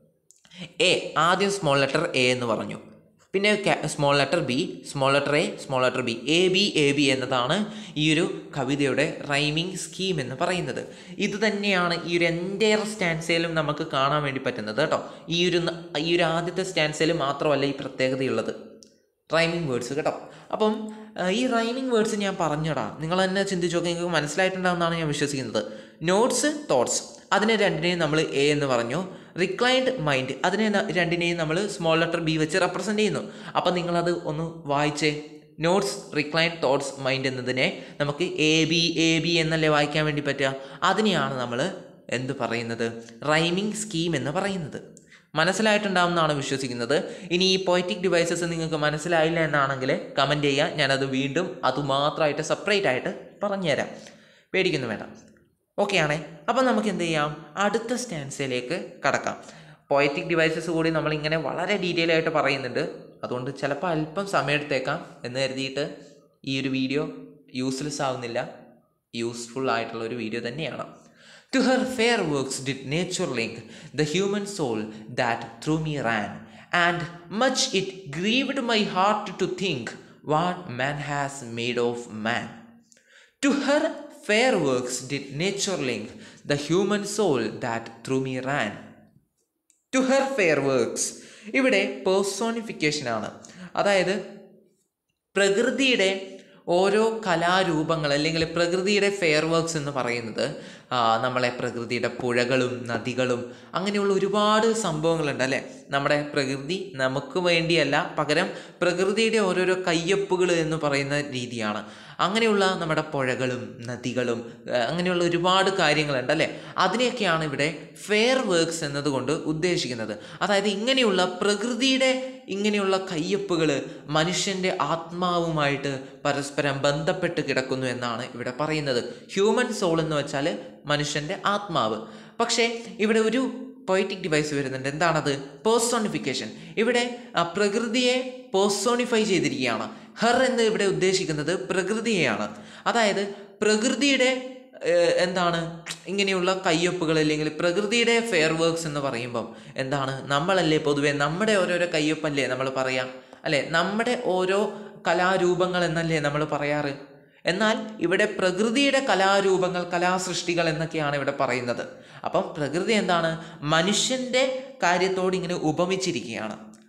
എ ആദ്യം സ്മോൾ ലെറ്റർ എ എന്ന് പറഞ്ഞു പിന്നെ small letter B small letter A small letter B A B A B എന്നതാണ് ഈ ഒരു കവിതയുടെ റൈമിംഗ് സ്കീം എന്ന് പറയുന്നത് ഇത് തന്നെയാണ് ഈ ഒരു എൻറ്റയർ സ്റ്റാൻസയിലും നമുക്ക് കാണാൻ വേണ്ടി പറ്റുന്നത് കേട്ടോ ഈ ഒരു ന- ഈ ഒരു ആദ്യത്തെ സ്റ്റാൻസയിൽ മാത്രമല്ല ഈ പ്രത്യേകതയുള്ളത് റൈമിംഗ് വേർഡ്സ് കേട്ടോ അപ്പം ആ, ഈ റൈമിംഗ് വേർഡ്സ് ഞാൻ പറഞ്ഞടാ നിങ്ങൾ തന്നെ ചിന്തിച്ചു നോക്കി നിങ്ങൾക്ക് മനസ്സിലായിട്ടുണ്ടാവുമെന്നാണ് ഞാൻ വിശ്വസിക്കുന്നത് നോട്ട്സ് തോട്ട്സ് അതിനെ രണ്ടിനെയും നമ്മൾ എ എന്ന് പറഞ്ഞു റിക്ലൈൻഡ് മൈൻഡ് അതിനെ ന- രണ്ടിനെയും നമ്മൾ സ്മോൾ ലെറ്റർ ബി വെച്ച് റെപ്രസെൻ്റ് ചെയ്യുന്നു അപ്പം നിങ്ങളത് ഒന്ന് വായിച്ചേ നോട്ട്സ് റിക്ലൈൻഡ് തോട്ട്സ് മൈൻഡ് എന്നതിനെ നമുക്ക് എ ബി എ ബി എന്നല്ലേ വായിക്കാൻ വേണ്ടി പറ്റുക അതിനെയാണ് നമ്മൾ എന്ത് പറയുന്നത് റൈമിംഗ് സ്കീം എന്ന് പറയുന്നത് മനസ്സിലായിട്ടുണ്ടാവുമെന്നാണ് വിശ്വസിക്കുന്നത് ഇനി ഈ പോയറ്റിക് ഡിവൈസസ് നിങ്ങൾക്ക് മനസ്സിലായില്ല എന്നാണെങ്കിൽ കമൻറ്റ് ചെയ്യുക ഞാനത് വീണ്ടും അതുമാത്രമായിട്ട് സെപ്പറേറ്റ് ആയിട്ട് പറഞ്ഞുതരാം പേടിക്കുന്നു വേണ്ട ഓക്കെ ആണേ അപ്പം നമുക്ക് എന്ത് ചെയ്യാം അടുത്ത സ്റ്റാൻസിലേക്ക് കടക്കാം പോയറ്റിക് ഡിവൈസസ് കൂടി നമ്മളിങ്ങനെ വളരെ ഡീറ്റെയിൽ ആയിട്ട് പറയുന്നുണ്ട് അതുകൊണ്ട് ചിലപ്പോൾ അല്പം സമയമെടുത്തേക്കാം എന്ന് കരുതിയിട്ട് ഈ ഒരു വീഡിയോ യൂസ്ലെസ് ആവുന്നില്ല യൂസ്ഫുൾ ആയിട്ടുള്ള ഒരു വീഡിയോ തന്നെയാണ് To her fair works did nature link the human soul that through me ran, and much it grieved my heart to think what man has made of man. To her fair works did nature link the human soul that through me ran. To her fair works ഇവിടെ പേഴ്സോണിഫിക്കേഷൻ ആണ് അതായത് പ്രകൃതിയുടെ ഓരോ കലാരൂപങ്ങൾ അല്ലെങ്കിൽ പ്രകൃതിയുടെ ഫെയർ വർക്ക്സ് എന്ന് പറയുന്നത് ആ, നമ്മളെ പ്രകൃതിയുടെ പുഴകളും നദികളും അങ്ങനെയുള്ള ഒരുപാട് സംഭവങ്ങളുണ്ട് അല്ലേ നമ്മുടെ പ്രകൃതി നമുക്ക് വേണ്ടിയല്ല പകരം പ്രകൃതിയുടെ ഓരോരോ കയ്യൊപ്പുകൾ എന്ന് പറയുന്ന രീതിയാണ് അങ്ങനെയുള്ള നമ്മുടെ പുഴകളും നദികളും ആ, അങ്ങനെയുള്ള ഒരുപാട് കാര്യങ്ങളുണ്ട് അല്ലേ അതിനെയൊക്കെയാണ് ഇവിടെ ഫെയർ വർക്ക്സ് എന്നതുകൊണ്ട് ഉദ്ദേശിക്കുന്നത് അതായത് ഇങ്ങനെയുള്ള പ്രകൃതിയുടെ ഇങ്ങനെയുള്ള കയ്യൊപ്പുകൾ മനുഷ്യൻ്റെ ആത്മാവുമായിട്ട് പരസ്പരം ബന്ധപ്പെട്ട് കിടക്കുന്നു എന്നാണ് ഇവിടെ പറയുന്നത് ഹ്യൂമൻ സോൾ എന്ന് വെച്ചാൽ മനുഷ്യൻ്റെ ആത്മാവ് പക്ഷേ ഇവിടെ ഒരു പൊയറ്റിക് ഡിവൈസ് വരുന്നുണ്ട് എന്താണത് പേഴ്സോണിഫിക്കേഷൻ ഇവിടെ ആ, പ്രകൃതിയെ പേഴ്സോണിഫൈ ചെയ്തിരിക്കുകയാണ് ഹെർ എന്ന് ഇവിടെ ഉദ്ദേശിക്കുന്നത് പ്രകൃതിയെയാണ് അതായത് പ്രകൃതിയുടെ ഏഹ്, എന്താണ് ഇങ്ങനെയുള്ള കയ്യൊപ്പുകൾ അല്ലെങ്കിൽ പ്രകൃതിയുടെ ഫെയർ വർക്ക്സ് എന്ന് പറയുമ്പം എന്താണ് നമ്മളല്ലേ പൊതുവെ നമ്മുടെ ഓരോരോ കയ്യൊപ്പല്ലേ നമ്മൾ പറയാം അല്ലേ നമ്മുടെ ഓരോ കലാരൂപങ്ങൾ എന്നല്ലേ നമ്മൾ പറയാറ് എന്നാൽ ഇവിടെ പ്രകൃതിയുടെ കലാരൂപങ്ങൾ കലാസൃഷ്ടികൾ എന്നൊക്കെയാണ് ഇവിടെ പറയുന്നത് അപ്പം പ്രകൃതി എന്താണ് മനുഷ്യൻ്റെ കാര്യത്തോട് ഇങ്ങനെ ഉപമിച്ചിരിക്കുകയാണ്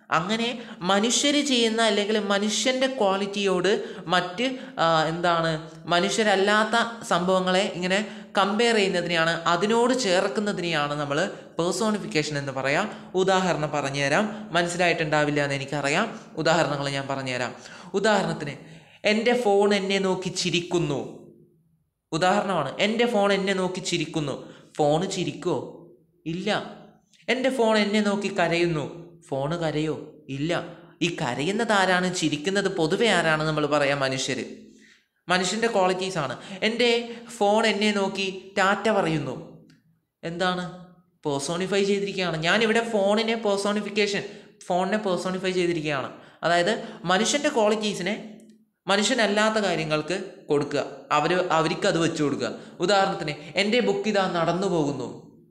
അങ്ങനെ മനുഷ്യർ ചെയ്യുന്ന അല്ലെങ്കിൽ മനുഷ്യൻ്റെ ക്വാളിറ്റിയോട് മറ്റ് ആ, എന്താണ് മനുഷ്യരല്ലാത്ത സംഭവങ്ങളെ ഇങ്ങനെ കമ്പയർ ചെയ്യുന്നതിനെയാണ് അതിനോട് ചേർക്കുന്നതിനെയാണ് നമ്മൾ പേഴ്സോണിഫിക്കേഷൻ എന്ന് പറയാം ഉദാഹരണം പറഞ്ഞുതരാം മനസ്സിലായിട്ടുണ്ടാവില്ല എന്ന് എനിക്കറിയാം ഉദാഹരണങ്ങൾ ഞാൻ പറഞ്ഞുതരാം ഉദാഹരണത്തിന് എൻ്റെ ഫോൺ എന്നെ നോക്കി ചിരിക്കുന്നു ഉദാഹരണമാണ് എൻ്റെ ഫോൺ എന്നെ നോക്കി ചിരിക്കുന്നു ഫോണ് ചിരിക്കുമോ ഇല്ല എൻ്റെ ഫോൺ എന്നെ നോക്കി കരയുന്നു ഫോണ് കരയോ ഇല്ല ഈ കരയുന്നത് ആരാണ് ചിരിക്കുന്നത് പൊതുവെ ആരാണ് നമ്മൾ പറയാം മനുഷ്യർ മനുഷ്യൻ്റെ ക്വാളിറ്റീസ് ആണ് എൻ്റെ ഫോൺ എന്നെ നോക്കി ടാറ്റ പറയുന്നു എന്താണ് പേഴ്സോണിഫൈ ചെയ്തിരിക്കുകയാണ് ഞാനിവിടെ ഫോണിനെ പേഴ്സോണിഫിക്കേഷൻ ഫോണിനെ പേഴ്സോണിഫൈ ചെയ്തിരിക്കുകയാണ് അതായത് മനുഷ്യൻ്റെ ക്വാളിറ്റീസിനെ മനുഷ്യനല്ലാത്ത കാര്യങ്ങൾക്ക് കൊടുക്കുക അവർ അവർക്ക് അത് വെച്ചു കൊടുക്കുക ഉദാഹരണത്തിന് എൻ്റെ ബുക്ക് ഇതാ നടന്നു പോകുന്നു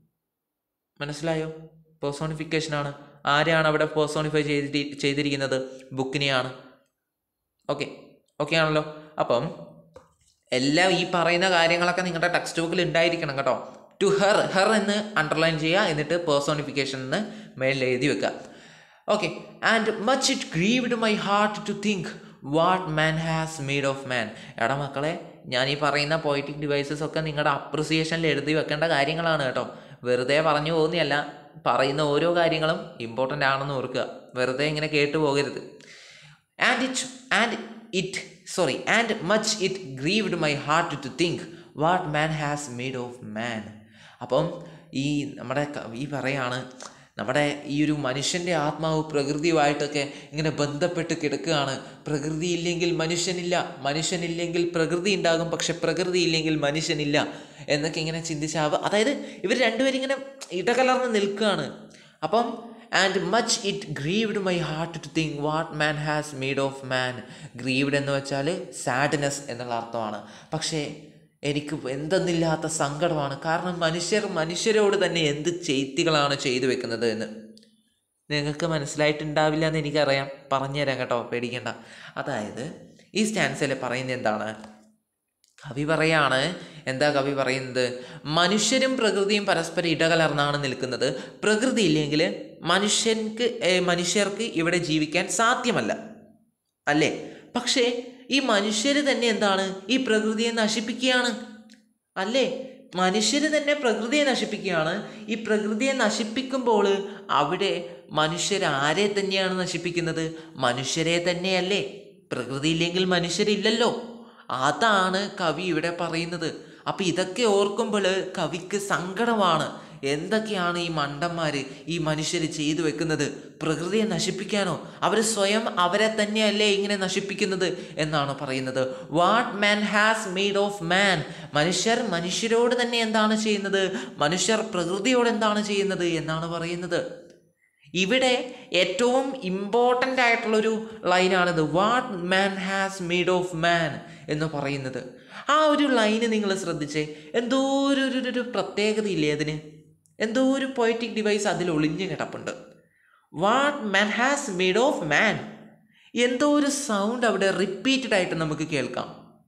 മനസ്സിലായോ പേഴ്സോണിഫിക്കേഷനാണ് ആരെയാണ് അവിടെ പേഴ്സോണിഫൈ ചെയ്തി ചെയ്തിരിക്കുന്നത് ബുക്കിനെയാണ് ഓക്കെ ഓക്കെ ആണല്ലോ അപ്പം എല്ലാം ഈ പറയുന്ന കാര്യങ്ങളൊക്കെ നിങ്ങളുടെ ടെക്സ്റ്റ് ബുക്കിൽ ഉണ്ടായിരിക്കണം കേട്ടോ ടു ഹെർ ഹെർ എന്ന് അണ്ടർലൈൻ ചെയ്യുക എന്നിട്ട് പേഴ്സോണിഫിക്കേഷൻ എന്ന് മേളിൽ എഴുതി വെക്കുക okay and much it grieved my heart to think what man has made of man എടാ മക്കളെ ഞാൻ ഈ പറയുന്ന പോയിറ്റിക് ഡിവൈസസ് ഒക്കെ നിങ്ങളുടെ അപ്രിസിയേഷനിൽ എഴുതി വെക്കേണ്ട കാര്യങ്ങളാണ് കേട്ടോ വെറുതെ പറഞ്ഞു പോകുന്നതല്ല പറയുന്ന ഓരോ കാര്യങ്ങളും ഇമ്പോർട്ടൻ്റ് ആണെന്ന് ഓർക്കുക വെറുതെ ഇങ്ങനെ കേട്ടു പോകരുത് and it and it sorry and much it grieved my heart to think what man has made of man അപ്പം ഈ നമ്മുടെ കവി പറയാണ് നമ്മുടെ ഈ ഒരു മനുഷ്യൻ്റെ ആത്മാവ് പ്രകൃതിയുമായിട്ടൊക്കെ ഇങ്ങനെ ബന്ധപ്പെട്ട് കിടക്കുകയാണ് പ്രകൃതി ഇല്ലെങ്കിൽ മനുഷ്യനില്ല മനുഷ്യനില്ലെങ്കിൽ പ്രകൃതി ഉണ്ടാകും പക്ഷെ പ്രകൃതി ഇല്ലെങ്കിൽ മനുഷ്യനില്ല എന്നൊക്കെ ഇങ്ങനെ ചിന്തിച്ചാവ് അതായത് ഇവർ രണ്ടുപേരും ഇങ്ങനെ ഇടകലർന്ന് നിൽക്കുകയാണ് അപ്പം and much it grieved my heart to think what man has made of man grieved എന്ന് വെച്ചാൽ സാഡ്നെസ് എന്നുള്ള അർത്ഥമാണ് പക്ഷേ എനിക്ക് എന്തെന്നില്ലാത്ത സങ്കടമാണ് കാരണം മനുഷ്യർ മനുഷ്യരോട് തന്നെ എന്ത് ചെയ്ത്തികളാണ് ചെയ്തു വെക്കുന്നത് എന്ന് നിങ്ങൾക്ക് മനസ്സിലായിട്ടുണ്ടാവില്ല എന്ന് എനിക്കറിയാം പറഞ്ഞുതരാം കേട്ടോ പേടിക്കണ്ട അതായത് ഈ സ്റ്റാൻസിൽ പറയുന്നത് എന്താണ് കവി പറയാണ് എന്താ കവി പറയുന്നത് മനുഷ്യരും പ്രകൃതിയും പരസ്പരം ഇടകലർന്നാണ് നിൽക്കുന്നത് പ്രകൃതി ഇല്ലെങ്കിൽ മനുഷ്യർക്ക് ഏ, മനുഷ്യർക്ക് ഇവിടെ ജീവിക്കാൻ സാധ്യമല്ല അല്ലേ പക്ഷേ ഈ മനുഷ്യർ തന്നെ എന്താണ് ഈ പ്രകൃതിയെ നശിപ്പിക്കുകയാണ് അല്ലേ മനുഷ്യർ തന്നെ പ്രകൃതിയെ നശിപ്പിക്കുകയാണ് ഈ പ്രകൃതിയെ നശിപ്പിക്കുമ്പോൾ അവിടെ മനുഷ്യർ ആരെ തന്നെയാണ് നശിപ്പിക്കുന്നത് മനുഷ്യരെ തന്നെയല്ലേ പ്രകൃതി ഇല്ലെങ്കിൽ മനുഷ്യരില്ലല്ലോ അതാണ് കവി ഇവിടെ പറയുന്നത് അപ്പം ഇതൊക്കെ ഓർക്കുമ്പോൾ കവിക്ക് സങ്കടമാണ് എന്തൊക്കെയാണ് ഈ മണ്ടന്മാർ ഈ മനുഷ്യർ ചെയ്തു വെക്കുന്നത് പ്രകൃതിയെ നശിപ്പിക്കാനോ അവർ സ്വയം അവരെ തന്നെയല്ലേ ഇങ്ങനെ നശിപ്പിക്കുന്നത് എന്നാണ് പറയുന്നത് what man has made of man മനുഷ്യർ മനുഷ്യരോട് തന്നെ എന്താണ് ചെയ്യുന്നത് മനുഷ്യർ പ്രകൃതിയോട് എന്താണ് ചെയ്യുന്നത് എന്നാണ് പറയുന്നത് ഇവിടെ ഏറ്റവും ഇമ്പോർട്ടൻ്റ് ആയിട്ടുള്ളൊരു ലൈനാണിത് what man has made of man എന്ന് പറയുന്നത് ആ ഒരു ലൈന് നിങ്ങൾ ശ്രദ്ധിച്ചേ എന്തോ ഒരു ഒരു- ഒരു പ്രത്യേകതയില്ലേ അതിന് എന്തോ ഒരു പൊയറ്റിക് ഡിവൈസ് അതിൽ ഒളിഞ്ഞു കിടപ്പുണ്ട് what man has made of man എന്തോ ഒരു സൗണ്ട് അവിടെ റിപ്പീറ്റഡ് ആയിട്ട് നമുക്ക് കേൾക്കാം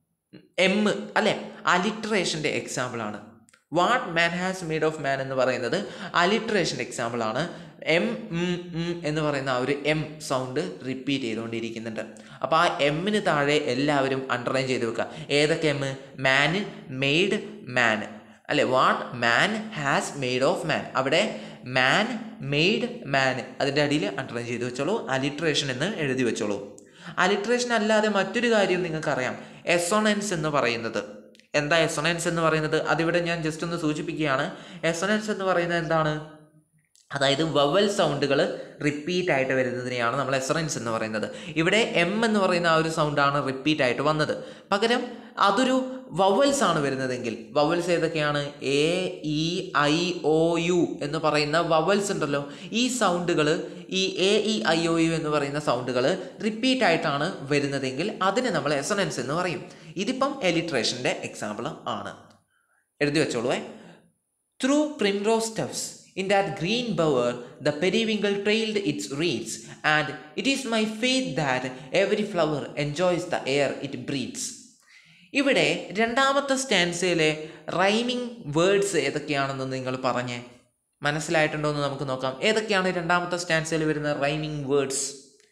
എം അല്ലെ അലിട്രേഷൻ്റെ എക്സാമ്പിളാണ് what man has made of man എന്ന് പറയുന്നത് അലിട്രേഷൻ്റെ എക്സാമ്പിളാണ് എം ഉം, ഉം എന്ന് പറയുന്ന ആ ഒരു എം സൗണ്ട് റിപ്പീറ്റ് ചെയ്തുകൊണ്ടിരിക്കുന്നുണ്ട് അപ്പോൾ ആ എമ്മിന് താഴെ എല്ലാവരും അണ്ടർലൈൻ ചെയ്ത് വെക്കുക ഏതൊക്കെ എം മാൻ മെയ്ഡ് മാൻ അല്ലെ what man has made of man അവിടെ മാൻ മെയ്ഡ് മാൻ അതിൻ്റെ അടിയിൽ അണ്ടർലൈൻ ചെയ്ത് വെച്ചോളൂ അലിട്രേഷൻ എന്ന് എഴുതി വെച്ചോളൂ അലിട്രേഷൻ അല്ലാതെ മറ്റൊരു കാര്യം നിങ്ങൾക്കറിയാം എസോണൻസ് എന്ന് പറയുന്നത് എന്താ എസോണൻസ് എന്ന് പറയുന്നത് അതിവിടെ ഞാൻ ജസ്റ്റ് ഒന്ന് സൂചിപ്പിക്കുകയാണ് എസോണൻസ് എന്ന് പറയുന്നത് എന്താണ് അതായത് വവൽ സൗണ്ടുകൾ റിപ്പീറ്റ് ആയിട്ട് വരുന്നതിനെയാണ് നമ്മൾ എസറൻസ് എന്ന് പറയുന്നത് ഇവിടെ എം എന്ന് പറയുന്ന ആ ഒരു സൗണ്ടാണ് റിപ്പീറ്റ് ആയിട്ട് വന്നത് പകരം അതൊരു വവൽസ് ആണ് വരുന്നതെങ്കിൽ വവൽസ് ഏതൊക്കെയാണ് A E I O U എന്ന് പറയുന്ന വവൽസ് ഉണ്ടല്ലോ ഈ സൗണ്ടുകൾ ഈ A E I O U എന്ന് പറയുന്ന സൗണ്ടുകൾ റിപ്പീറ്റ് ആയിട്ടാണ് വരുന്നതെങ്കിൽ അതിനെ നമ്മൾ എസണൻസ് എന്ന് പറയും ഇതിപ്പം എലിട്രേഷൻ്റെ എക്സാമ്പിൾ ആണ് എഴുതി വെച്ചോളൂ through primrose steps in that green bower the periwinkle trailed its reeds and it is my faith that every flower enjoys the air it breathes ഇവിടെ രണ്ടാമത്തെ സ്റ്റാൻസയിലെ റൈമിംഗ് വേർഡ്സ് ഏതൊക്കെയാണെന്ന് നിങ്ങൾ പറഞ്ഞേ മനസ്സിലായിട്ടുണ്ടോ എന്ന് നമുക്ക് നോക്കാം ഏതൊക്കെയാണ് രണ്ടാമത്തെ സ്റ്റാൻസിൽ വരുന്ന rhyming words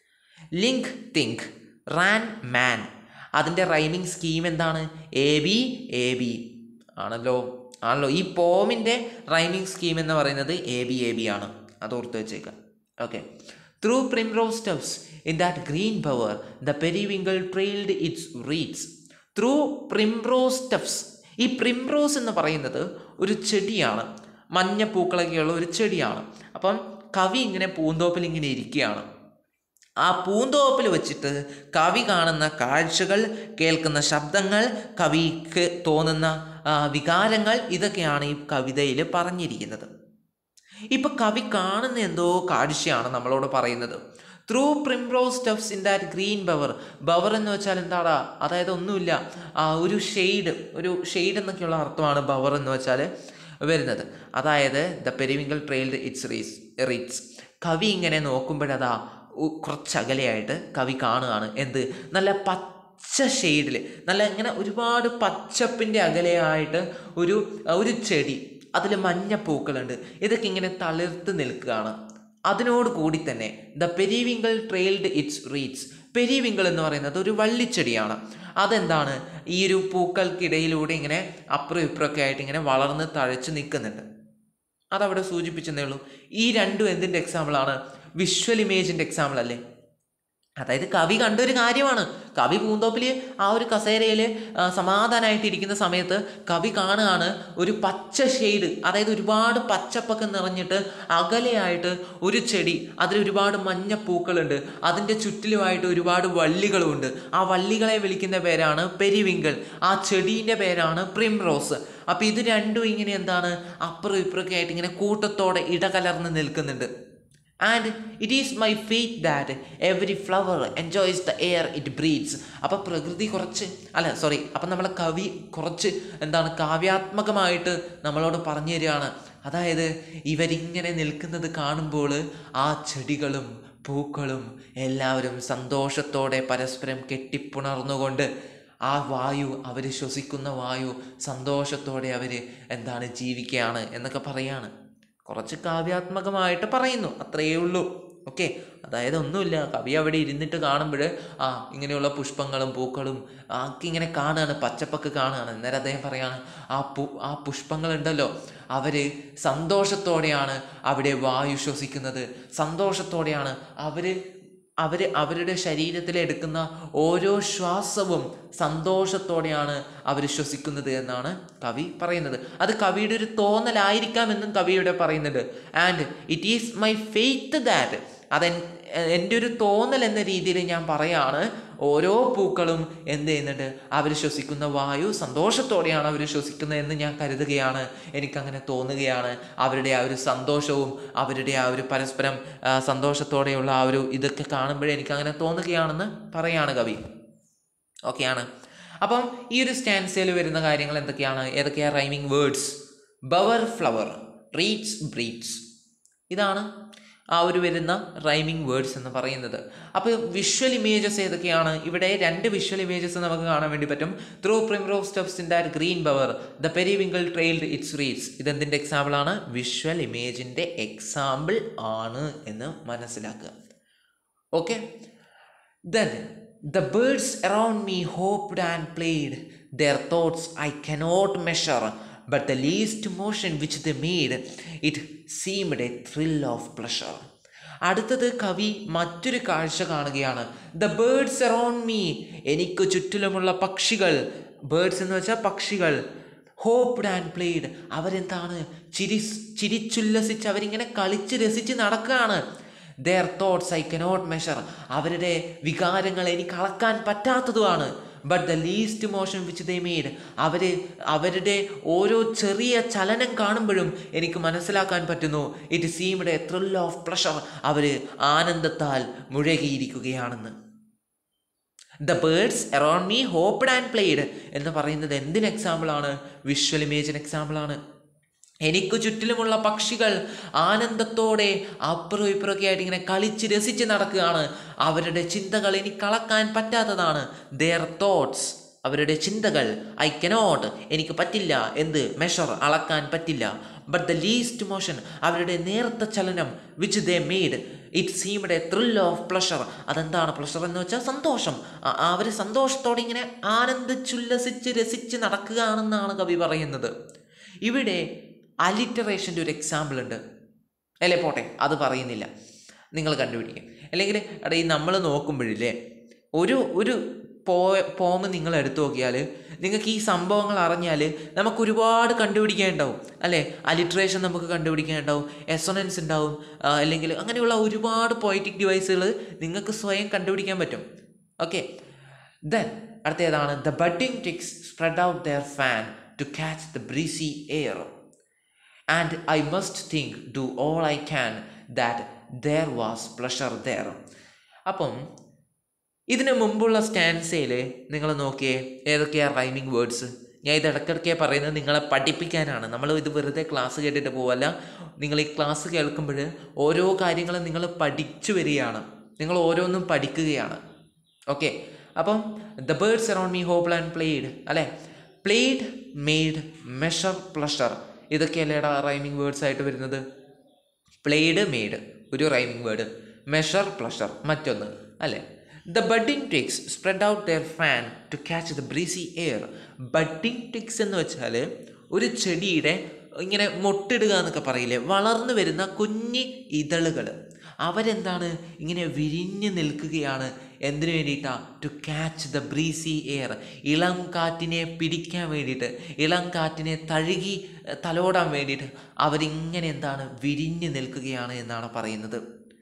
link think ran man അതിൻ്റെ റൈമിംഗ് സ്കീം എന്താണ് എ ബി എ ബി ആണല്ലോ ആണല്ലോ ഈ പോമിൻ്റെ റൈമിംഗ് സ്കീം എന്ന് പറയുന്നത് എ ബി എ ബി ആണ് അത് ഓർത്ത് വെച്ചേക്കാം okay through primrose steps in that green bower the periwinkle trailed its reeds through primrose steps ഈ പ്രിംറോസ് എന്ന് പറയുന്നത് ഒരു ചെടിയാണ് മഞ്ഞ പൂക്കളൊക്കെയുള്ള ഒരു ചെടിയാണ് അപ്പം കവി ഇങ്ങനെ പൂന്തോപ്പിൽ ഇങ്ങനെ ഇരിക്കുകയാണ് ആ പൂന്തോപ്പിൽ വെച്ചിട്ട് കവി കാണുന്ന കാഴ്ചകൾ കേൾക്കുന്ന ശബ്ദങ്ങൾ കവിക്ക് തോന്നുന്ന ആ, വികാരങ്ങൾ ഇതൊക്കെയാണ് ഈ കവിതയിൽ പറഞ്ഞിരിക്കുന്നത് ഇപ്പൊ കവി കാണുന്ന എന്തോ കാഴ്ചയാണ് നമ്മളോട് പറയുന്നത് through primrose steps in that green bower bower എന്ന് വെച്ചാൽ എന്താടാ അതായത് ഒന്നുമില്ല ആ ഒരു ഷെയ്ഡ് ഒരു ഷെയ്ഡ് എന്നൊക്കെയുള്ള അർത്ഥമാണ് ബവർ എന്ന് വെച്ചാൽ വരുന്നത് അതായത് the periwinkle trailed its wreaths wreaths കവി ഇങ്ങനെ നോക്കുമ്പോഴതാ ഉ- കുറച്ചകലെയായിട്ട് കവി കാണുകയാണ് എന്ത് നല്ല പച്ച ഷെയ്ഡിൽ നല്ല ഇങ്ങനെ ഒരുപാട് പച്ചപ്പിൻ്റെ അകലെയായിട്ട് ഒരു ഒരു ചെടി അതിൽ മഞ്ഞ പൂക്കളുണ്ട് ഇതൊക്കെ ഇങ്ങനെ തളിർത്ത് നിൽക്കുകയാണ് അതിനോട് കൂടി തന്നെ the periwinkle trailed its wreaths periwinkle എന്ന് പറയുന്നത് ഒരു വള്ളിച്ചെടിയാണ് അതെന്താണ് ഈ ഒരു പൂക്കൾക്കിടയിലൂടെ ഇങ്ങനെ അപ്പുറം ഇപ്പുറമൊക്കെ ആയിട്ട് ഇങ്ങനെ വളർന്ന് തഴച്ച് നിൽക്കുന്നുണ്ട് അതവിടെ സൂചിപ്പിച്ചെന്നേ ഉള്ളൂ ഈ രണ്ടും എന്തിൻ്റെ എക്സാമ്പിളാണ് വിഷ്വൽ ഇമേജിൻ്റെ എക്സാമ്പിൾ അല്ലേ അതായത് കവി കണ്ടൊരു കാര്യമാണ് കവി പൂന്തോപ്പിൽ ആ ഒരു കസേരയിൽ സമാധാനമായിട്ടിരിക്കുന്ന സമയത്ത് കവി കാണുകയാണ് ഒരു പച്ച ഷെയ്ഡ് അതായത് ഒരുപാട് പച്ചപ്പൊക്കെ നിറഞ്ഞിട്ട് അകലെയായിട്ട് ഒരു ചെടി അതിൽ ഒരുപാട് മഞ്ഞ പൂക്കളുണ്ട് അതിൻ്റെ ചുറ്റിലുമായിട്ട് ഒരുപാട് വള്ളികളുമുണ്ട് ആ വള്ളികളെ വിളിക്കുന്ന പേരാണ് പെരിവിങ്കിൾ ആ ചെടീൻ്റെ പേരാണ് പ്രിംറോസ് അപ്പം ഇത് രണ്ടും ഇങ്ങനെ എന്താണ് അപ്പുറം ഇപ്പുറമൊക്കെ ആയിട്ട് ഇങ്ങനെ കൂട്ടത്തോടെ ഇടകലർന്ന് നിൽക്കുന്നുണ്ട് and it is my faith that every flower enjoys the air it breathes അപ്പോൾ പ്രകൃതി കുറച്ച് അല്ല സോറി അപ്പം നമ്മളെ കവി കുറച്ച് എന്താണ് കാവ്യാത്മകമായിട്ട് നമ്മളോട് പറഞ്ഞു തരികയാണ് അതായത് ഇവരിങ്ങനെ നിൽക്കുന്നത് കാണുമ്പോൾ ആ ചെടികളും പൂക്കളും എല്ലാവരും സന്തോഷത്തോടെ പരസ്പരം കെട്ടിപ്പുണർന്നുകൊണ്ട് ആ വായു അവർ ശ്വസിക്കുന്ന വായു സന്തോഷത്തോടെ അവർ എന്താണ് ജീവിക്കുകയാണ് എന്നൊക്കെ പറയാണ് കുറച്ച് കാവ്യാത്മകമായിട്ട് പറയുന്നു അത്രയേ ഉള്ളൂ ഓക്കെ അതായത് ഒന്നുമില്ല കവി അവിടെ ഇരുന്നിട്ട് കാണുമ്പോൾ ആ ഇങ്ങനെയുള്ള പുഷ്പങ്ങളും പൂക്കളും ആക്കി ഇങ്ങനെ കാണുകയാണ് പച്ചപ്പൊക്കെ കാണുകയാണ് അന്നേരം അദ്ദേഹം പറയാണ് ആ പു ആ പുഷ്പങ്ങളുണ്ടല്ലോ അവർ സന്തോഷത്തോടെയാണ് അവിടെ വായു ശ്വസിക്കുന്നത് സന്തോഷത്തോടെയാണ് അവർ അവർ അവരുടെ ശരീരത്തിൽ എടുക്കുന്ന ഓരോ ശ്വാസവും സന്തോഷത്തോടെയാണ് അവർ ശ്വസിക്കുന്നത് എന്നാണ് കവി പറയുന്നത് അത് കവിയുടെ ഒരു തോന്നലായിരിക്കാമെന്നും കവിയുടെ പറയുന്നുണ്ട് and it is my faith that അതെൻ എൻ്റെ ഒരു തോന്നൽ എന്ന രീതിയിൽ ഞാൻ പറയാണ് ഓരോ പൂക്കളും എന്ത് ചെയ്യുന്നുണ്ട് അവർ ശ്വസിക്കുന്ന വായു സന്തോഷത്തോടെയാണ് അവർ ശ്വസിക്കുന്നത് എന്ന് ഞാൻ കരുതുകയാണ് എനിക്കങ്ങനെ തോന്നുകയാണ് അവരുടെ ആ ഒരു സന്തോഷവും അവരുടെ ആ ഒരു പരസ്പരം ആ, സന്തോഷത്തോടെയുള്ള ആ ഒരു ഇതൊക്കെ കാണുമ്പോഴേ എനിക്കങ്ങനെ തോന്നുകയാണെന്ന് പറയാണ് കവി ഓക്കെയാണ് അപ്പം ഈ ഒരു സ്റ്റാൻസയിൽ വരുന്ന കാര്യങ്ങൾ എന്തൊക്കെയാണ് ഏതൊക്കെയാണ് rhyming words bower flower reeds breathes ഇതാണ് ആ ഒരു വരുന്ന റൈമിംഗ് വേർഡ്സ് എന്ന് പറയുന്നത് അപ്പോൾ വിഷ്വൽ ഇമേജസ് ഏതൊക്കെയാണ് ഇവിടെ രണ്ട് വിഷ്വൽ ഇമേജസ് നമുക്ക് കാണാൻ വേണ്ടി പറ്റും through primrose steps in that green bower the periwinkle trailed its reeds ഇതെന്തിൻ്റെ എക്സാമ്പിൾ ആണ് വിഷ്വൽ ഇമേജിൻ്റെ എക്സാമ്പിൾ ആണ് എന്ന് മനസ്സിലാക്കുക okay Then the birds around me hoped and played. Their thoughts I cannot measure, but the least motion which they made, it seemed a thrill of pleasure. അടുത്തത് കവി മറ്റൊരു കാഴ്ച കാണുകയാണ് ദ ബേർഡ്സ് അറൗണ്ട് മീ എനിക്ക് ചുറ്റിലുമുള്ള പക്ഷികൾ ബേർഡ്സ് എന്ന് വെച്ചാൽ പക്ഷികൾ ഹോപ്ഡ് ആൻഡ് പ്ലേഡ് അവരെന്താണ് ചിരി ചിരിച്ചുല്ലസിച്ച് അവരിങ്ങനെ കളിച്ച് രസിച്ച് നടക്കുകയാണ് their thoughts I cannot measure അവരുടെ വികാരങ്ങൾ എനിക്ക് അളക്കാൻ പറ്റാത്തതുമാണ് but the least motion which they made അവർ അവരുടെ ഓരോ ചെറിയ ചലനം കാണുമ്പോഴും എനിക്ക് മനസ്സിലാക്കാൻ പറ്റുന്നു it seemed a thrill of pleasure അവർ ആനന്ദത്താൽ മുഴകിയിരിക്കുകയാണെന്ന് the birds around me hopped and played എന്ന് പറയുന്നത് എന്തിന് എക്സാമ്പിളാണ് വിഷ്വൽ ഇമേജിന് എക്സാമ്പിളാണ് എനിക്ക് ചുറ്റിലുമുള്ള പക്ഷികൾ ആനന്ദത്തോടെ അപ്പുറം ഇപ്പുറമൊക്കെ ആയിട്ട് ഇങ്ങനെ കളിച്ച് രസിച്ച് നടക്കുകയാണ് അവരുടെ ചിന്തകൾ എനിക്ക് കളക്കാൻ പറ്റാത്തതാണ് ദെയർ തോട്ട്സ് അവരുടെ ചിന്തകൾ ഐ കനോട്ട് എനിക്ക് പറ്റില്ല എന്ത് മെഷർ അളക്കാൻ പറ്റില്ല ബട്ട് ദ ലീസ്റ്റ് മോഷൻ അവരുടെ നേർത്ത ചലനം which they made it seemed a thrill of pleasure അതെന്താണ് പ്ലഷർ എന്ന് വെച്ചാൽ സന്തോഷം അവർ സന്തോഷത്തോടെ ഇങ്ങനെ ആനന്ദിച്ചുല്ലസിച്ച് രസിച്ച് നടക്കുകയാണെന്നാണ് കവി പറയുന്നത് ഇവിടെ അലിറ്ററേഷൻ്റെ ഒരു എക്സാമ്പിൾ ഉണ്ട് അല്ലേ പോട്ടെ അത് പറയുന്നില്ല നിങ്ങൾ കണ്ടുപിടിക്കും അല്ലെങ്കിൽ എടാ ഈ നമ്മൾ നോക്കുമ്പോഴില്ലേ ഒരു ഒരു പോ പോമ് നിങ്ങൾ എടുത്തു നോക്കിയാൽ നിങ്ങൾക്ക് ഈ സംഭവങ്ങൾ അറിഞ്ഞാൽ നമുക്ക് ഒരുപാട് കണ്ടുപിടിക്കാനുണ്ടാവും അല്ലേ അലിട്രേഷൻ നമുക്ക് കണ്ടുപിടിക്കാനുണ്ടാവും എസൊനൻസ് ഉണ്ടാവും ആ, അല്ലെങ്കിൽ അങ്ങനെയുള്ള ഒരുപാട് പോയറ്റിക് ഡിവൈസുകൾ നിങ്ങൾക്ക് സ്വയം കണ്ടുപിടിക്കാൻ പറ്റും ഓക്കെ ദെൻ അടുത്തേതാണ് the budding twigs spread out their fan to catch the breezy air and I must think do all I can that there was pleasure there അപ്പം ഇതിന് മുമ്പുള്ള സ്റ്റാൻസയിൽ നിങ്ങൾ നോക്കിയേ ഏതൊക്കെയാണ് റൈമിങ് വേർഡ്സ് ഞാൻ ഇത് ഇടയ്ക്കിടയ്ക്ക് പറയുന്നത് നിങ്ങളെ പഠിപ്പിക്കാനാണ് നമ്മൾ ഇത് വെറുതെ ക്ലാസ് കേട്ടിട്ട് പോവല്ല നിങ്ങൾ ഈ ക്ലാസ് കേൾക്കുമ്പോൾ ഓരോ കാര്യങ്ങളും നിങ്ങൾ പഠിച്ചു വരികയാണ് നിങ്ങൾ ഓരോന്നും പഠിക്കുകയാണ് ഓക്കെ അപ്പം the birds around me hop and played അല്ലേ പ്ലേഡ് മെയ്ഡ് മെഷർ പ്ലഷർ ഇതൊക്കെയല്ലേടാ റൈമിങ് വേർഡ്സ് ആയിട്ട് വരുന്നത് പ്ലേഡ് മെയ്ഡ് ഒരു റൈമിംഗ് വേർഡ് മെഷർ പ്ലഷർ മറ്റൊന്ന് അല്ലേ the budding twigs spread out their fan to catch the breezy air budding twigs എന്ന് വെച്ചാൽ ഒരു ചെടിയുടെ ഇങ്ങനെ മൊട്ടിടുക എന്നൊക്കെ പറയില്ലേ വളർന്നു വരുന്ന കുഞ്ഞി ഇതളുകൾ അവരെന്താണ് ഇങ്ങനെ വിരിഞ്ഞു നിൽക്കുകയാണ് എന്തിനു വേണ്ടിയിട്ടാ to catch the breezy air ഇളം കാറ്റിനെ പിടിക്കാൻ വേണ്ടിയിട്ട് ഇളം കാറ്റിനെ തഴുകി ഏഹ്, തലോടാൻ വേണ്ടിയിട്ട് അവരിങ്ങനെ എന്താണ് വിരിഞ്ഞു നിൽക്കുകയാണ് എന്നാണ് പറയുന്നത്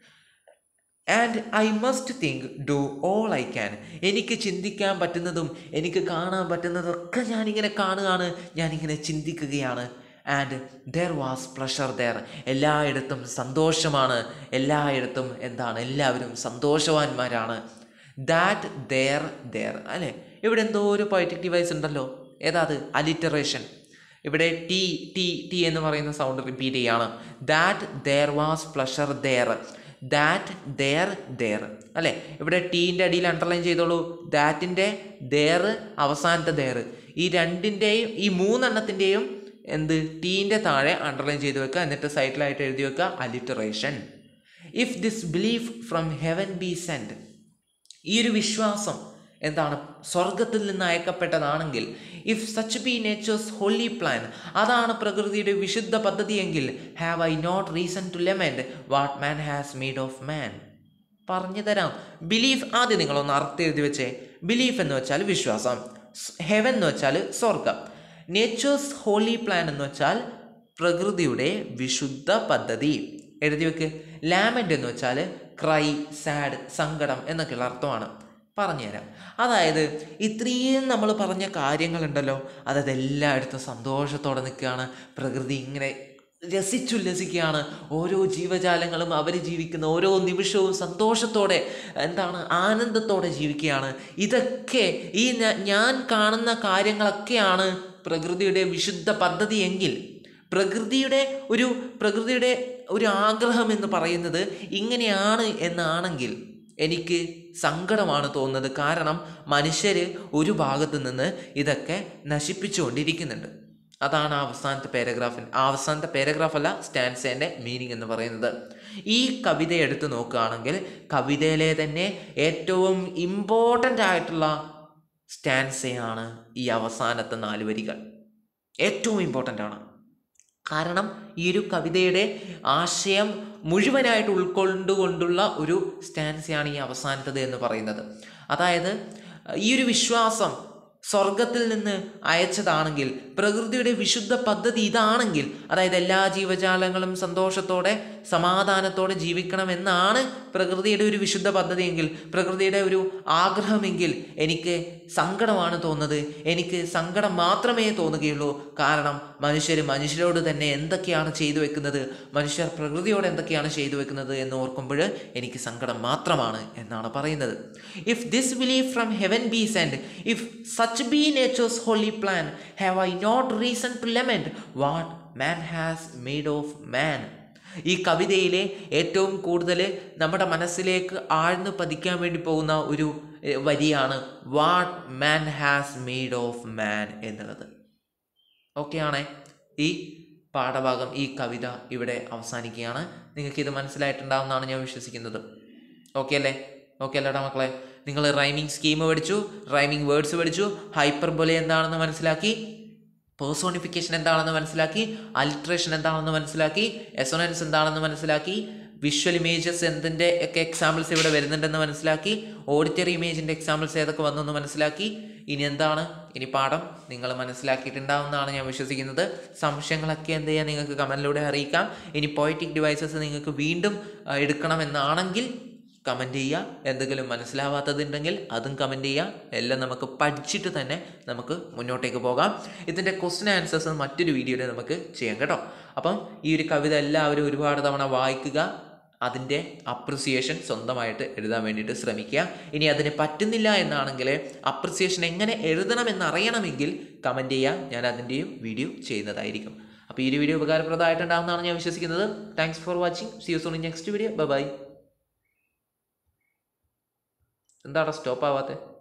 and I must think do all I can എനിക്ക് ചിന്തിക്കാൻ പറ്റുന്നതും എനിക്ക് കാണാൻ പറ്റുന്നതൊക്കെ ഞാനിങ്ങനെ കാണുകയാണ് ഞാനിങ്ങനെ ചിന്തിക്കുകയാണ് and there was pleasure there എല്ലായിടത്തും സന്തോഷമാണ് എല്ലായിടത്തും എന്താണ് എല്ലാവരും സന്തോഷവാന്മാരാണ് ദാറ്റ് ദർ ദർ അല്ലേ ഇവിടെ എന്തോ ഒരു പൊയറ്റിക് ഡിവൈസ് ഉണ്ടല്ലോ ഏതാ അത് അലിറ്ററേഷൻ ഇവിടെ ടി ടി ടി എന്ന് പറയുന്ന സൗണ്ട് റിപ്പീറ്റ് ചെയ്യാണ് that there was pleasure there that there there അല്ലേ ഇവിടെ ടീൻ്റെ അടിയിൽ അണ്ടർലൈൻ ചെയ്തോളൂ ദാറ്റിൻ്റെ ദർ അവസാനത്തെ ദർ ഈ രണ്ടിൻ്റെയും ഈ മൂന്നെണ്ണത്തിൻ്റെയും എന്ത് ടീൻ്റെ താഴെ അണ്ടർലൈൻ ചെയ്ത് വെക്കുക എന്നിട്ട് സൈഡിലായിട്ട് എഴുതി വെക്കുക alliteration if this belief from heaven be sent ഈ ഒരു വിശ്വാസം എന്താണ് സ്വർഗത്തിൽ നിന്ന് അയക്കപ്പെട്ടതാണെങ്കിൽ if such be nature's holy plan അതാണ് പ്രകൃതിയുടെ വിശുദ്ധ പദ്ധതിയെങ്കിൽ have I not reason to lament what man has made of man പറഞ്ഞു തരാം ബിലീഫ് ആദ്യം നിങ്ങളൊന്ന് അർത്ഥം എഴുതി വെച്ചേ ബിലീഫ് എന്ന് വെച്ചാൽ വിശ്വാസം ഹെവൻ എന്ന് വെച്ചാൽ സ്വർഗം നേച്ചേഴ്സ് ഹോളി പ്ലാൻ എന്ന് വെച്ചാൽ പ്രകൃതിയുടെ വിശുദ്ധ പദ്ധതി എഴുതി വെക്ക് ലാമൻ്റ് എന്ന് വെച്ചാൽ ക്രൈ സാഡ് സങ്കടം എന്നൊക്കെയുള്ള അർത്ഥമാണ് പറഞ്ഞുതരാം അതായത് ഇത്രയും നമ്മൾ പറഞ്ഞ കാര്യങ്ങളുണ്ടല്ലോ അതായത് എല്ലായിടത്തും സന്തോഷത്തോടെ നിൽക്കുകയാണ് പ്രകൃതി ഇങ്ങനെ രസിച്ചുല്ലസിക്കുകയാണ് ഓരോ ജീവജാലങ്ങളും അവർ ജീവിക്കുന്ന ഓരോ നിമിഷവും സന്തോഷത്തോടെ എന്താണ് ആനന്ദത്തോടെ ജീവിക്കുകയാണ് ഇതൊക്കെ ഈ ഞ- ഞാൻ കാണുന്ന കാര്യങ്ങളൊക്കെയാണ് പ്രകൃതിയുടെ വിശുദ്ധ പദ്ധതി എങ്കിൽ പ്രകൃതിയുടെ ഒരു പ്രകൃതിയുടെ ഒരു ആഗ്രഹം എന്ന് പറയുന്നത് ഇങ്ങനെയാണ് എന്നാണെങ്കിൽ എനിക്ക് സങ്കടമാണ് തോന്നുന്നത് കാരണം മനുഷ്യർ ഒരു ഭാഗത്ത് നിന്ന് ഇതൊക്കെ നശിപ്പിച്ചുകൊണ്ടിരിക്കുന്നുണ്ട് അതാണ് ആ അവസാനത്തെ പാരഗ്രാഫിൽ ആ അവസാനത്തെ പാരഗ്രാഫ് അല്ല സ്റ്റാൻസേൻ്റെ മീനിങ് എന്ന് പറയുന്നത് ഈ കവിത എടുത്ത് നോക്കുകയാണെങ്കിൽ കവിതയിലെ തന്നെ ഏറ്റവും ഇമ്പോർട്ടൻ്റ് ആയിട്ടുള്ള സ്റ്റാൻസയാണ് ഈ അവസാനത്തെ നാല് വരികൾ ഏറ്റവും ഇമ്പോർട്ടൻ്റ് ആണ് കാരണം ഈ ഒരു കവിതയുടെ ആശയം മുഴുവനായിട്ട് ഉൾക്കൊണ്ടുകൊണ്ടുള്ള ഒരു സ്റ്റാൻസയാണ് ഈ അവസാനത്തത് എന്ന് പറയുന്നത് അതായത് ഈ ഒരു വിശ്വാസം സ്വർഗത്തിൽ നിന്ന് അയച്ചതാണെങ്കിൽ പ്രകൃതിയുടെ വിശുദ്ധ പദ്ധതി ഇതാണെങ്കിൽ അതായത് എല്ലാ ജീവജാലങ്ങളും സന്തോഷത്തോടെ സമാധാനത്തോടെ ജീവിക്കണമെന്നാണ് പ്രകൃതിയുടെ ഒരു വിശുദ്ധ പദ്ധതിയെങ്കിൽ പ്രകൃതിയുടെ ഒരു ആഗ്രഹമെങ്കിൽ എനിക്ക് സങ്കടമാണ് തോന്നുന്നത് എനിക്ക് സങ്കടം മാത്രമേ തോന്നുകയുള്ളൂ കാരണം മനുഷ്യർ മനുഷ്യരോട് തന്നെ എന്തൊക്കെയാണ് ചെയ്തു വെക്കുന്നത് മനുഷ്യർ പ്രകൃതിയോട് എന്തൊക്കെയാണ് ചെയ്തു വെക്കുന്നത് എന്ന് ഓർക്കുമ്പോൾ എനിക്ക് സങ്കടം മാത്രമാണ് എന്നാണ് പറയുന്നത് if this believe from heaven be sent if such be nature's holy plan have I not reason to lament what man has made of man ഈ കവിതയിലെ ഏറ്റവും കൂടുതൽ നമ്മുടെ മനസ്സിലേക്ക് ആഴ്ന്നു പതിക്കാൻ വേണ്ടി പോകുന്ന ഒരു എഹ്, വരിയാണ് what man has made of man എന്നുള്ളത് ഓക്കെ ആണേ ഈ പാഠഭാഗം ഈ കവിത ഇവിടെ അവസാനിക്കുകയാണ് നിങ്ങൾക്ക് ഇത് മനസ്സിലായിട്ടുണ്ടാവുമെന്നാണ് ഞാൻ വിശ്വസിക്കുന്നത് ഓക്കെ അല്ലേ ഓക്കെ അല്ലേടാ മക്കളെ നിങ്ങൾ റൈമിംഗ് സ്കീം പഠിച്ചു റൈമിംഗ് വേർഡ്സ് പഠിച്ചു ഹൈപ്പർബോലെ എന്താണെന്ന് മനസ്സിലാക്കി പേഴ്സോണിഫിക്കേഷൻ എന്താണെന്ന് മനസ്സിലാക്കി അലിട്രേഷൻ എന്താണെന്ന് മനസ്സിലാക്കി എസോണൻസ് എന്താണെന്ന് മനസ്സിലാക്കി വിഷ്വൽ ഇമേജസ് എന്തിൻ്റെ ഒക്കെ എക്സാമ്പിൾസ് ഇവിടെ വരുന്നുണ്ടെന്ന് മനസ്സിലാക്കി ഓഡിറ്ററി ഇമേജിൻ്റെ എക്സാമ്പിൾസ് ഏതൊക്കെ വന്നെന്ന് മനസ്സിലാക്കി ഇനി എന്താണ് ഇനി പാഠം നിങ്ങൾ മനസ്സിലാക്കിയിട്ടുണ്ടാവുമെന്നാണ് ഞാൻ വിശ്വസിക്കുന്നത് സംശയങ്ങളൊക്കെ എന്ത് ചെയ്യാൻ നിങ്ങൾക്ക് കമൻറ്റിലൂടെ അറിയിക്കാം ഇനി പോയറ്റിക് ഡിവൈസസ് നിങ്ങൾക്ക് വീണ്ടും ആ, എടുക്കണമെന്നാണെങ്കിൽ കമൻറ്റ് ചെയ്യുക എന്തെങ്കിലും മനസ്സിലാവാത്തതുണ്ടെങ്കിൽ അതും കമൻറ്റ് ചെയ്യുക എല്ലാം നമുക്ക് പഠിച്ചിട്ട് തന്നെ നമുക്ക് മുന്നോട്ടേക്ക് പോകാം ഇതിൻ്റെ ക്വസ്റ്റ്യൻ ആൻസേഴ്സ് മറ്റൊരു വീഡിയോയിൽ നമുക്ക് ചെയ്യാം കേട്ടോ അപ്പം ഈ ഒരു കവിത എല്ലാവരും ഒരുപാട് തവണ വായിക്കുക അതിൻ്റെ അപ്രിസിയേഷൻ സ്വന്തമായിട്ട് എഴുതാൻ വേണ്ടിയിട്ട് ശ്രമിക്കുക ഇനി അതിന് പറ്റുന്നില്ല എന്നാണെങ്കിൽ അപ്രിസിയേഷൻ എങ്ങനെ എഴുതണമെന്ന് അറിയണമെങ്കിൽ കമൻറ്റ് ചെയ്യുക ഞാൻ അതിൻ്റെയും വീഡിയോ ചെയ്യുന്നതായിരിക്കും അപ്പോൾ ഈ ഒരു വീഡിയോ ഉപകാരപ്രദമായിട്ടുണ്ടാകുമെന്നാണ് ഞാൻ വിശ്വസിക്കുന്നത് thanks for watching see you soon next video bye എന്താടാ സ്റ്റോപ്പ് ആവാത്തത്